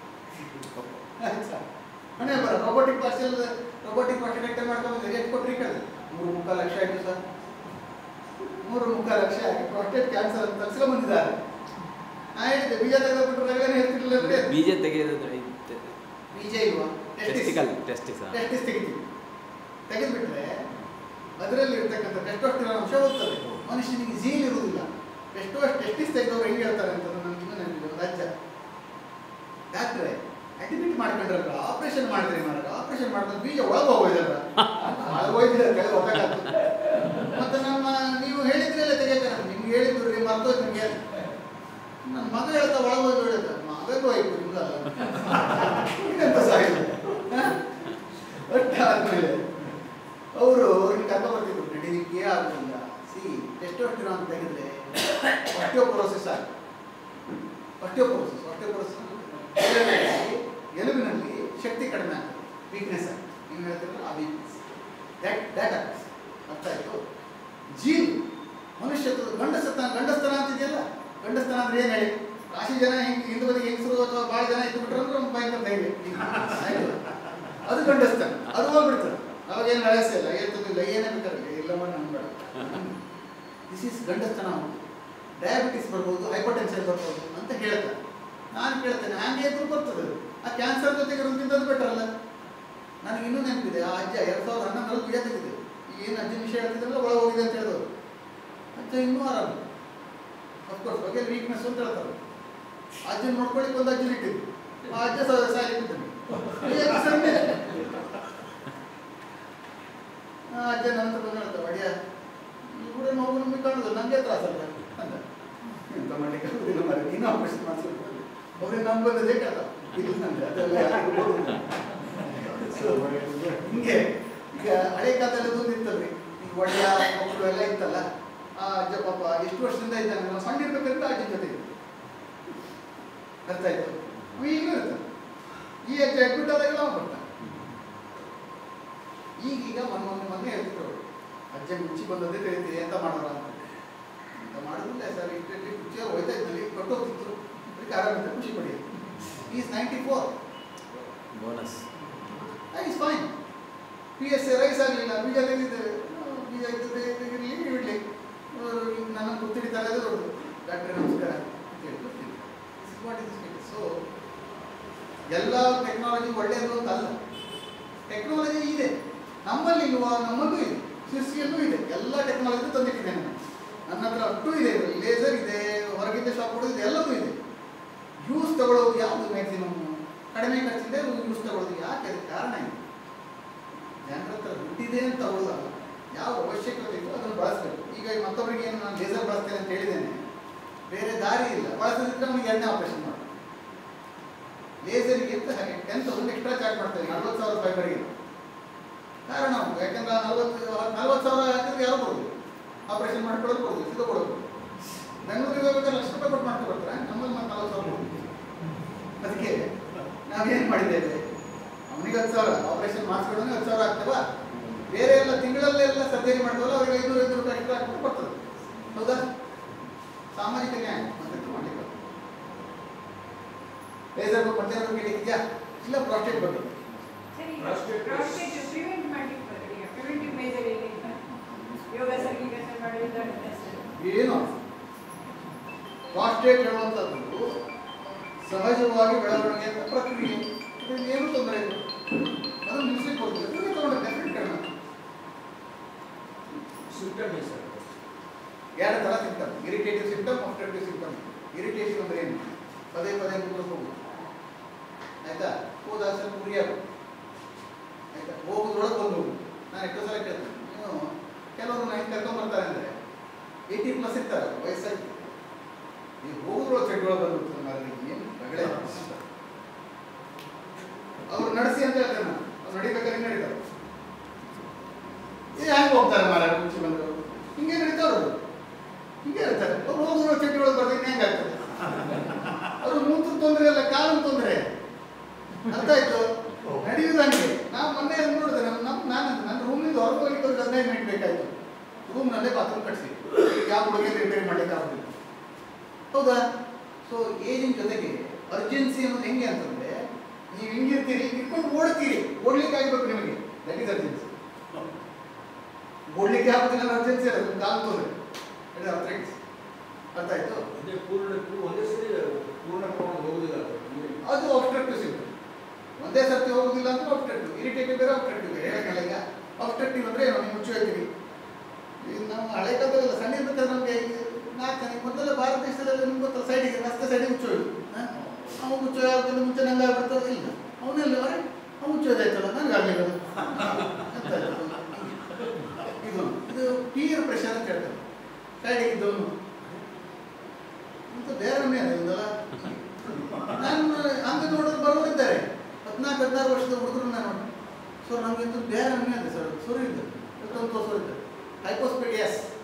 ಮನೆ ಬರ ರೋಬೋಟಿಕ್ ಪಾರ್ಸೆಲ್ ರೋಬೋಟಿಕ್ ಪಾರ್ಸೆಲ್ ಮಾಡ್ಕೊಂಡು ಎಷ್ಟು ಕೊಟ್ರಿ ಕೇಳಿದೆ ಮೂರು ಮುಕ್ಕಾಲು ಲಕ್ಷ ಆಯಿತು ಸರ್ ಮೂರು ಮುಕ್ಕಾಲು ಲಕ್ಷ ಆಗಿ ಪ್ರಾಸ್ಟೇಟ್ ಕ್ಯಾನ್ಸರ್ ಅಂತ ತರ್ಸ್ಕೊಂಡ್ ಬಂದಿದ್ದಾರೆ ನಾ ಹೇಳಿದ್ದೆ ಬೀಜ ತೆಗೆದುಬಿಟ್ರೆ ಹೇಳ್ತಿರ್ಲಿಲ್ಲ ಅಂದ್ರೆ ಬೀಜ ತೆಗೆಯೋದು ಬೀಜ ಇಲ್ವಾ ಟೆಸ್ಟಿಕಲ್ ಟೆಸ್ಟಿಸ್ ಟೆಸ್ಟಿಸ್ ತೆಗಿತೀವಿ ತೆಗೆದುಬಿಟ್ರೆ ಅದರಲ್ಲಿ ಇರ್ತಕ್ಕಂಥ ಟೆಸ್ಟೋಸ್ಟಿರಾನ್ ಅಂಶ ಹೋಗ್ತದೆ ಮನುಷ್ಯನಿಗೆ ಜೀಲ್ ಇರುವುದಿಲ್ಲ ಎಷ್ಟೋ ಟೆಸ್ಟಿಸ್ ತೆಗೆದವ್ರು ಹೆಂಗೆ ಹೇಳ್ತಾರೆ ಅಂತ ನನಗೆ ಇನ್ನೂ ನೆನಪಿದೆ ಒಂದು ಅಜ್ಜ ಡಾಕ್ಟ್ರೆ ಅಡ್ಮಿಟ್ ಮಾಡ್ಕೊಂಡ್ರಲ್ಲ ಆಪರೇಷನ್ ಮಾಡಿದ್ರಿ ಮಾರ ಆಪರೇಷನ್ ಮಾಡಿದ್ರೆ ಬೀಜ ಒಳಗೆ ಹೋಗೋದಲ್ಲ ಒಳಗೆ ಹೋಯ್ತಿಲ್ಲ ಕೆಳಗೆ ಹೋಗಕ್ಕಾಗ್ತದೆ ಮತ್ತೆ ನಮ್ಮ ನೀವು ಹೇಳಿದ್ರಲ್ಲ ತೆಗಿತಾರೆ ನಿಮ್ಗೆ ಹೇಳಿದ್ರು ರೀ ಮರ್ತೋಯ್ತು ನಿಮಗೆ ನನ್ನ ಮಗ ಹೇಳ್ತಾ ಒಳಗೆ ಹೋಗಿ ಹೇಳಿದ ಮಗಗೂ ಆಯ್ತು ನಿಮ್ಗಲ್ಲ ಇನ್ನೆಂತ ಸಾಯಿಲ್ಲ ಒಟ್ಟಾದ್ಮೇಲೆ ಅವರು ಅವ್ರಿಗೆ ಕರ್ಕ ಬರ್ತಿದ್ರು ನಡೀಲಿಕ್ಕೆ ಆಗುದಿಲ್ಲ ಸಿ ಟೆಸ್ಟೋಸ್ಟಿರಾನ್ ತೆಗೆದ್ರೆ ಆಸ್ಟಿಯೋಪೊರೋಸಿಸ್ ಆಗ ಆಸ್ಟಿಯೋಪೊರೋಸಿಸ್ ಆಸ್ಟಿಯೋಪೊರೋಸಿಸ್ ಎಲುಬಿನಲ್ಲಿ ಶಕ್ತಿ ಕಡಿಮೆ ಆಗ್ತದೆ ವೀಕ್ನೆಸ್ ಆಗಿ ನೀವು ಹೇಳ್ತಿರಲ್ಲ ಆ ವೀಕ್ನೆಸ್ ದ್ಯಾಟ್ ದ್ಯಾಟ್ ಆಗ್ತದೆ ಅರ್ಥ ಆಯ್ತು ಜೀನ್ ಮನುಷ್ಯತ್ವ ಗಂಡಸತನ ಗಂಡಸ್ತನ ಅಂತಿದೆಯಲ್ಲ ಗಂಡಸ್ತನ ಅಂದ್ರೆ ಏನು ಹೇಳಿ ರಾಶಿ ಜನ ಹಿಂಗ್ ಹಿಂದೆ ಬದಿಗೆ ಹೆಂಗಸರು ಅಥವಾ ಭಾಳ ಜನ ಇದ್ದು ಬಿಟ್ರು ಅಂದ್ರೆ ಒಂದು ಭಯಂಕರ ಧೈರ್ಯ ಆಯ್ತು ಅದು ಗಂಡಸ್ತನ ಅದು ಹೋಗ್ಬಿಡ್ತಾರೆ ಅವಾಗ ಏನು ವ್ಯವಸ್ಥೆ ಇಲ್ಲ ಏರ್ತದಿಲ್ಲ ಏನೇ ಬೇಕಾದ್ರೆ ಇಲ್ಲಮ್ಮ ನಂಬೇಡ ದಿಸ್ ಈಸ್ ಗಂಡಸ್ತನ ಡಯಾಬಿಟಿಸ್ ಬರ್ಬೋದು ಹೈಪರ್ ಟೆನ್ಷನ್ ಬರ್ಬೋದು ಅಂತ ಹೇಳ್ತಾರೆ ನಾನು ಕೇಳ್ತೇನೆ ಹಂಗೆ ಇದ್ರು ಬರ್ತದೆ ಅದು. ಆ ಕ್ಯಾನ್ಸರ್ ಜೊತೆಗೆ ಇರೋದು ತಿಂದದ್ದು ಬೆಟರ್ ಅಲ್ಲ ನನಗೆ ಇನ್ನೂ ನೆನಪಿದೆ ಆ ಅಜ್ಜ ಎರಡು ಸಾವಿರದ ಹನ್ನೊಂದರಲ್ಲಿ ಬೀಜ ತೆಗೆದಿದೆ ಏನು ಅಜ್ಜನ ವಿಷಯ ಹೇಳ್ತಿದ್ರಲ್ಲ ಒಳಗೆ ಹೋಗಿದೆ ಅಂತ ಹೇಳಿದವರು ಅಜ್ಜ ಇನ್ನೂ ಆರಾಮ ಅಫ್ಕೋರ್ಸ್ ಬಗ್ಗೆ ವೀಕ್ನೆಸ್ ಅಂತ ಹೇಳ್ತಾರೆ ಅಜ್ಜನ ನೋಡ್ಕೊಳ್ಳಿಕ್ಕೆ ಒಂದು ಅಜ್ಜನ ಇಟ್ಟಿದ್ದು ಆ ಅಜ್ಜ ಸಾಯಲಿಕ್ಕೆ ಬಿದ್ದಾನೆ. ಈ ಅಜ್ಜ ಸಣ್ಣ. ಆ, ಅಜ್ಜ ನನ್ನ ಹತ್ರ ಬಂದು ಹೇಳ್ತಾರೆ ಒಡೆಯ ಕೂಡ ನೋವು ನಮಗೆ ಕಾಣೋದು ನನಗೆ ತ್ರಾಸಲ್ಲ ಅಂತ ಎಂತ ಮಾಡ್ಲಿಕ್ಕೆ ಆಗುದಿಲ್ಲ ಮಾರ್ರೆ, ನೀನು ಆಪರೇಷನ್ ಮಾಡಿಸ್ಬೇಕು ಅವ್ರಿಗೆ ನಮ್ಮ ಬಂದದೇ ಕೇಳ್ದ ಇದು ನಂಗೆ ಅದೆಲ್ಲ ಯಾರಿಗೂ ಬರುದಿಲ್ಲ. So, ಹಿಂಗೆ ಈಗ ಹಳೆ ಕಾಲದಲ್ಲಿ ಅದೊಂದು ಇತ್ತಲ್ರಿ ಈಗ ಒಡೆಯ ಮಕ್ಕಳು ಎಲ್ಲ ಇತ್ತಲ್ಲ ಆ ಅಜ್ಜ ಪಾಪ ಎಷ್ಟು ವರ್ಷದಿಂದ ಇದ್ದಾನೆ ನಾವು ಸಣ್ಣ ಇರ್ಬೇಕಂತ ಅಜ್ಜಿ ಜೊತೆ ಇದ್ದ. ಅರ್ಥ ಆಯ್ತು ಅವ ಈಗಲೂ ಇರ್ತಾನೆ ಈ ಅಜ್ಜ ಅಡ್ಮಿಟ್ ಆದಾಗೆಲ್ಲ ಅವ ಬರ್ತಾನೆ ಈಗೀಗ ಮೊನ್ನೆ ಮೊನ್ನೆ ಮೊನ್ನೆ ಹೇಳ್ತಿದ್ರು ಅವ್ರು. ಅಜ್ಜ ಮುಚ್ಚಿ ಬಂದದ್ದೇ ತಿಳಿತೀರಿ ಎಂತ ಮಾಡೋಣ ಅಂತ ಎಂತ ಮಾಡೋದಿಲ್ಲ ಸರ್ ಇಷ್ಟಲ್ಲಿ ಕುಚ್ಚಿಯಲ್ಲಿ ಹೋಯ್ತಾ ಇದ್ದಲ್ಲಿ ಕೊಟ್ಟು ಹೋಗ್ತಿತ್ತು ಅದಕ್ಕೆ ಆರಾಮಿದ್ದ ಖುಷಿ ಪಡಿ is ninety four bonus is fine P S A rise ಆಗಲಿಲ್ಲ ಬೀಜ ತೆಗೆದಿದ್ದೇವೆ ಆ, ಬೀಜ ಇದ್ದದ್ದೇ ಇರಲಿ ಇಡಲಿ ನನ್ನ ಗುರ್ತಿಡಿತಾರೆ ಅದು ದೊಡ್ಡದು ಡಾಕ್ಟ್ರೆ ನಮಸ್ಕಾರ ಅಂತ ಹೇಳಿ ಗೊತ್ತಿಲ್ಲ ವಾಟ್ ಇಸ್ ಸೊ ಎಲ್ಲ ಟೆಕ್ನಾಲಜಿ ಒಳ್ಳೆಯದು ಅಂತ ಅಲ್ಲ ಟೆಕ್ನಾಲಜಿ ಇದೆ ನಮ್ಮಲ್ಲಿ ಇಲ್ವಾ ನಮ್ಮಲ್ಲೂ ಇದೆ ಶಿರ್ಸಿಯಲ್ಲೂ ಇದೆ ಎಲ್ಲ ಟೆಕ್ನಾಲಜಿ ತಂದಿಟ್ಟಿದ್ದೇನೆ ನಾನು ನನ್ನ ಹತ್ರ ಅಷ್ಟು ಇದೆ ಲೇಸರ್ ಇದೆ ಹೊರಗಿಂದ ಶಾಪ್ ಕೊಡೋದು ಇದೆ ಎಲ್ಲದೂ ಇದೆ ಯೂಸ್ ತಗೊಳ್ಳೋದು ಯಾವುದು ಮ್ಯಾಕ್ಸಿಮಮ್ ಕಡಿಮೆ ಖರ್ಚಿಂದ ಯೂಸ್ ತಗೊಳ್ಳೋದು ಯಾಕೆ ಅದಕ್ಕೆ ಕಾರಣ ಇದೆ ಜನರ ಹತ್ರ ದುಡ್ಡಿದೆ ಅಂತ ತಗೊಳ್ಳೋದಲ್ಲ ಯಾವ ಅವಶ್ಯಕತೆ ಇದೆಯೋ ಅದನ್ನು ಬಳಸಬೇಕು ಈಗ ಮತ್ತೊಬ್ಬರಿಗೆ ಏನು ನಾನು ಲೇಸರ್ ಬಳಸ್ತೇನೆ ಅಂತ ಹೇಳಿದ್ದೇನೆ ಬೇರೆ ದಾರಿ ಇಲ್ಲ ಬಳಸದಿದ್ರೆ ಅವನಿಗೆ ಎರಡನೇ ಆಪರೇಷನ್ ಮಾಡಿ ಲೇಸರಿಗೆ ಅಂತ ಹಾಗೆ ಟೆನ್ ತೌಸಂಡ್ ಎಕ್ಸ್ಟ್ರಾ ಚಾರ್ಜ್ ಮಾಡ್ತಾರೆ ನಲ್ವತ್ತು ಸಾವಿರ ರೂಪಾಯಿವರೆಗೆ ಕಾರಣ ಉಂಟು ಯಾಕಂದ್ರೆ ನಲ್ವತ್ತು ನಲ್ವತ್ತು ಸಾವಿರ ಹಾಕಿದ್ರೆ ಯಾರು ಕೊಡೋದು ಆಪರೇಷನ್ ಮಾಡ್ಕೊಳ್ಳೋದು ಕೊಡೋದು ಇದು ಕೊಡೋದು ಬೆಂಗಳೂರಿಗೆ ಹೋಗ್ಬೇಕಾದ್ರೆ ಲಕ್ಷ ರೂಪಾಯಿ ಕೊಟ್ಟು ಮಾಡ್ಕೊಂಡು ಬರ್ತಾರೆ ನಮ್ಮಲ್ಲಿ ಮತ್ತೆ ನಲ್ವತ್ತು ಸಾವಿರ ಕೊಡೋದು ಅದಕ್ಕೆ ನಾವೇನು ಮಾಡಿದ್ದೇವೆ ಅವನಿಗೆ ಹತ್ತು ಸಾವಿರ ಆಪರೇಷನ್ ಮಾಡಿಸ್ಕೊಳ್ಳೋಕೆ ಹತ್ತು ಸಾವಿರ ಆಗ್ತವಾ ಬೇರೆ ಎಲ್ಲ ತಿಂಗಳಲ್ಲೆಲ್ಲ ಸರ್ಜರಿ ಮಾಡ್ತವಲ್ಲ ಅವ್ರಿಗೆ ಐನೂರು ಐನೂರು ರೂಪಾಯಿ ಎಕ್ಸ್ಟ್ರಾ ಹಾಕ್ಬಿಟ್ಟು ಬರ್ತದೆ ಹೌದಾ ಸಾಮಾಜಿಕ ನ್ಯಾಯ ಮತ್ತೆ ಮಾಡಲಿಕ್ಕೆ ಲೇಸರ್ ಮಧ್ಯಾಹ್ನ ಕೇಳಿದ್ಯಾ ಇಲ್ಲ ಪ್ರಾಸ್ಟೇಟ್ ಬಗ್ಗೆ ಸರಿ Prostate- ಪ್ರಾಸ್ಟೇಟ್ ಪ್ರಿವೆಂಟ್ ಮಾಡ್ಲಿಕ್ಕೆ ಬರ್ತದೆ ಈಗ ಪ್ರಿವೆಂಟಿವ್ ಮೇಜರ್ ಏನಿಲ್ಲ ಯೋಗಾಸನ ಗೀಗಾಸನ ಮಾಡೋದ್ರಿಂದ ಏನು ಪ್ರಾಸ್ಟೇಟ್ ಹೇಳುವಂಥದ್ದು ಸಹಜವಾಗಿ ಬೆಳವಣಿಗೆ ಅಂತ ಪ್ರಕ್ರಿಯೆ ಇದರಲ್ಲಿ ಏನು ತೊಂದರೆ ಇಲ್ಲ ಅದನ್ನು ನಿಲ್ಲಿಸ್ಲಿಕ್ಕೆ ಹೋಗ್ತದೆ ನೀವು ತಗೊಂಡ್ರೆ ಡೆಫಿನೆಟ್ ಕಾರಣ ಸಿಸ್ಟಮ್ ಇದೆ ಸರ್ ಎರಡು ಥರ symptom irritative symptom obstructive symptom irritative ಅಂದ್ರೆ ಏನು ಪದೇ ಪದೇ ಕೂತ್ಕೊಂಡು ಹೋಗುದು ಆಯ್ತಾ ಹೋದಾಗ ಸ್ವಲ್ಪ ಉರಿಯೋದು ಆಯ್ತಾ ಹೋಗುದ್ರೊಳಗೆ ಬಂದು ಹೋಗುದು ನಾನು ಎಷ್ಟೋ ಸಲ ಕೇಳ್ತೇನೆ ನೀವು ಕೆಲವರು ನೈಟ್ ಕರ್ಕೊಂಡ್ಬರ್ತಾರೆ ಅಂದರೆ ಏಯ್ಟಿ ಪ್ಲಸ್ ಇರ್ತಾರೆ ವಯಸ್ಸಾಗಿ ನೀವು ಹೋಗುದ್ರೊಳಗೆ ಚೆಡ್ಡೊಳಗೆ ಬಂದ್ಬಿಡ್ತಾರೆ ಮಾರಲ್ಲಿ ಏನು ರಗಳೆ ಅವ್ರು ನಡೆಸಿ ಅಂತ ಹೇಳ್ತೇನೆ ನಾನು ಅವ್ರು ನಡಿಬೇಕಾದ್ರೆ ಹಿಂಗೆ ನಡೀತಾರೆ ಇದು ಹೆಂಗೆ ಹೋಗ್ತಾರೆ ಮಾರ ಮುಂಚೆ ಬಂದರು ಹಿಂಗೆ ನಡೀತಾವ್ರು ಅವ್ರು. ಹಿಂಗೆ ಹೇಳ್ತಾರೆ ಅವ್ರು ಹೋಗುವ ಚಟ್ಟಿ ಒಳಗೆ ಬರ್ತೀನಿ ಹೆಂಗೆ ಆಗ್ತದೆ ಅವರು ಮೂತ್ರ ತೊಂದರೆ ಇಲ್ಲ ಕಾಲು ತೊಂದರೆ ಅರ್ಥ ಆಯ್ತು ನಡೆಯುವುದು ಹಂಗೆ ನಾವು ಮೊನ್ನೆ ಅದು ನೋಡಿದೆ ನಮ್ಮ ನಮ್ಮ ನಾನು ನನ್ನ ರೂಮಿಂದ ಹೊರಗೆ ಹೋಗ್ಲಿಕ್ಕೆ ಒಂದು ಹದಿನೈದು ಮಿನಿಟ್ ಬೇಕಾಯ್ತು ರೂಮ್ನಲ್ಲೇ ಬಾತ್ರೂಮ್ ಕಟ್ಸಿ ಯಾವ ಹುಡುಗಿಯಲ್ಲಿ ರಿಪೇರಿ ಮಾಡ್ಲಿಕ್ಕೆ ಆಗೋದಿಲ್ಲ ಹೌದಾ ಸೊ ಏಜಿನ ಜೊತೆಗೆ ಅರ್ಜೆನ್ಸಿ ಅನ್ನೋದು ಹೆಂಗೆ ಅಂತಂದ್ರೆ ನೀವು ಹಿಂಗಿರ್ತೀರಿ ಇಟ್ಕೊಂಡು ಓಡ್ತೀರಿ ಓಡ್ಲಿಕ್ಕೆ ಆಗ್ಬೇಕು ನಿಮಗೆ ದಟ್ ಇಸ್ ಅರ್ಜೆನ್ಸಿ ಓಡ್ಲಿಕ್ಕೆ ಆಗೋದಿಲ್ಲ ಅರ್ಜೆನ್ಸಿ ಅಲ್ಲ ನಿಮ್ಗೆ ಕಾಲು ತೊಂದರೆ ಇದು ಅರ್ಥೈಟ್ಸ್ ಅರ್ಥ ಆಯ್ತು ಅದೇ ಪೂರ್ಣ ಪೂ- ಒಂದೇ ಸರಿ ಪೂರ್ಣ ಪ್ರಮಾಣ ಹೋಗುದಿಲ್ಲ ಅದು. ಅದು ಆಬ್ಸ್ಟ್ರಕ್ಟಿವ್ ಸಿಂಪ್ಟಮ್ ಒಂದೇ ಸರ್ತಿ ಹೋಗುದಿಲ್ಲ ಅಂದ್ರೆ ಆಬ್ಸ್ಟ್ರಕ್ಟಿವ್ ಇರಿಟೇಟಿವ್ ಬೇರೆ ಆಬ್ಸ್ಟ್ರಕ್ಟಿವ್ ಬೇರೆ ಹೇಳಕ್ಕಲ್ಲ ಈಗ ಆಬ್ಸ್ಟ್ರಕ್ಟಿವ್ ಅಂದ್ರೆ ಏನು ನೀವು ಮುಚ್ಚಿ ಹೋಗ್ತೀವಿ ಈಗ ನಾವು ಹಳೆ ಕಾಲದಲ್ಲ ಸಣ್ಣ ಇರ್ಬೇಕಾದ್ರೆ ನಮಗೆ ನಾಲ್ಕು ಜನ ಮೊದಲೆಲ್ಲ ಭಾರತ ದೇಶದಲ್ಲೆಲ್ಲ ನಿಮ್ಗೆ ಗೊತ್ತಲ್ಲ ಸೈಡಿಗೆ ರಸ್ತೆ ಸೈಡಿಗೆ ಮುಚ್ಚೋದು ಅವ್ನು ಮುಚ್ಚೋ ಯಾವ್ದಲ್ಲ ಮುಂಚೆ ನಂಗೆ ಆಗ್ಬಿಡ್ತದೆ ಇಲ್ಲ ಅವನೆಲ್ಲ ಮರೆ ಅವ್ನು ಮುಚ್ಚೋದಾಯ್ತಲ್ಲ ನನಗೆ ಆಗಲಿಲ್ಲ ಅದು. ಎಂತ ಆಯ್ತು? ಇದು ಇದು ಪೀರ್ ಪ್ರೆಷರ್ ಅಂತ ಹೇಳ್ತಾರೆ ಸೈಡಿಗೆ ಇದ್ದವನು ಅಂತ ಬೇರೆ ಅದಲ್ಲ ನಾನು ಹಂಗೆ ನೋಡೋರು ಬರೋರಿದ್ದಾರೆ ಹದಿನಾಲ್ಕು ಹದಿನಾರು ವರ್ಷದ ಹುಡುಗರು ನಾನು ನೋಡಿ ಸೊ ನಮ್ಗೆ ಇದು ಬೇರೆ ಅನ್ಯ ಇದೆ ಸರ್ ಸುರು ಇದ್ದು ಇಪ್ಪತ್ತೊಂದು ವರ್ಷ ಇದ್ದಾರೆ ಹೈಪೋಸ್ಪೀಡಿಯಸ್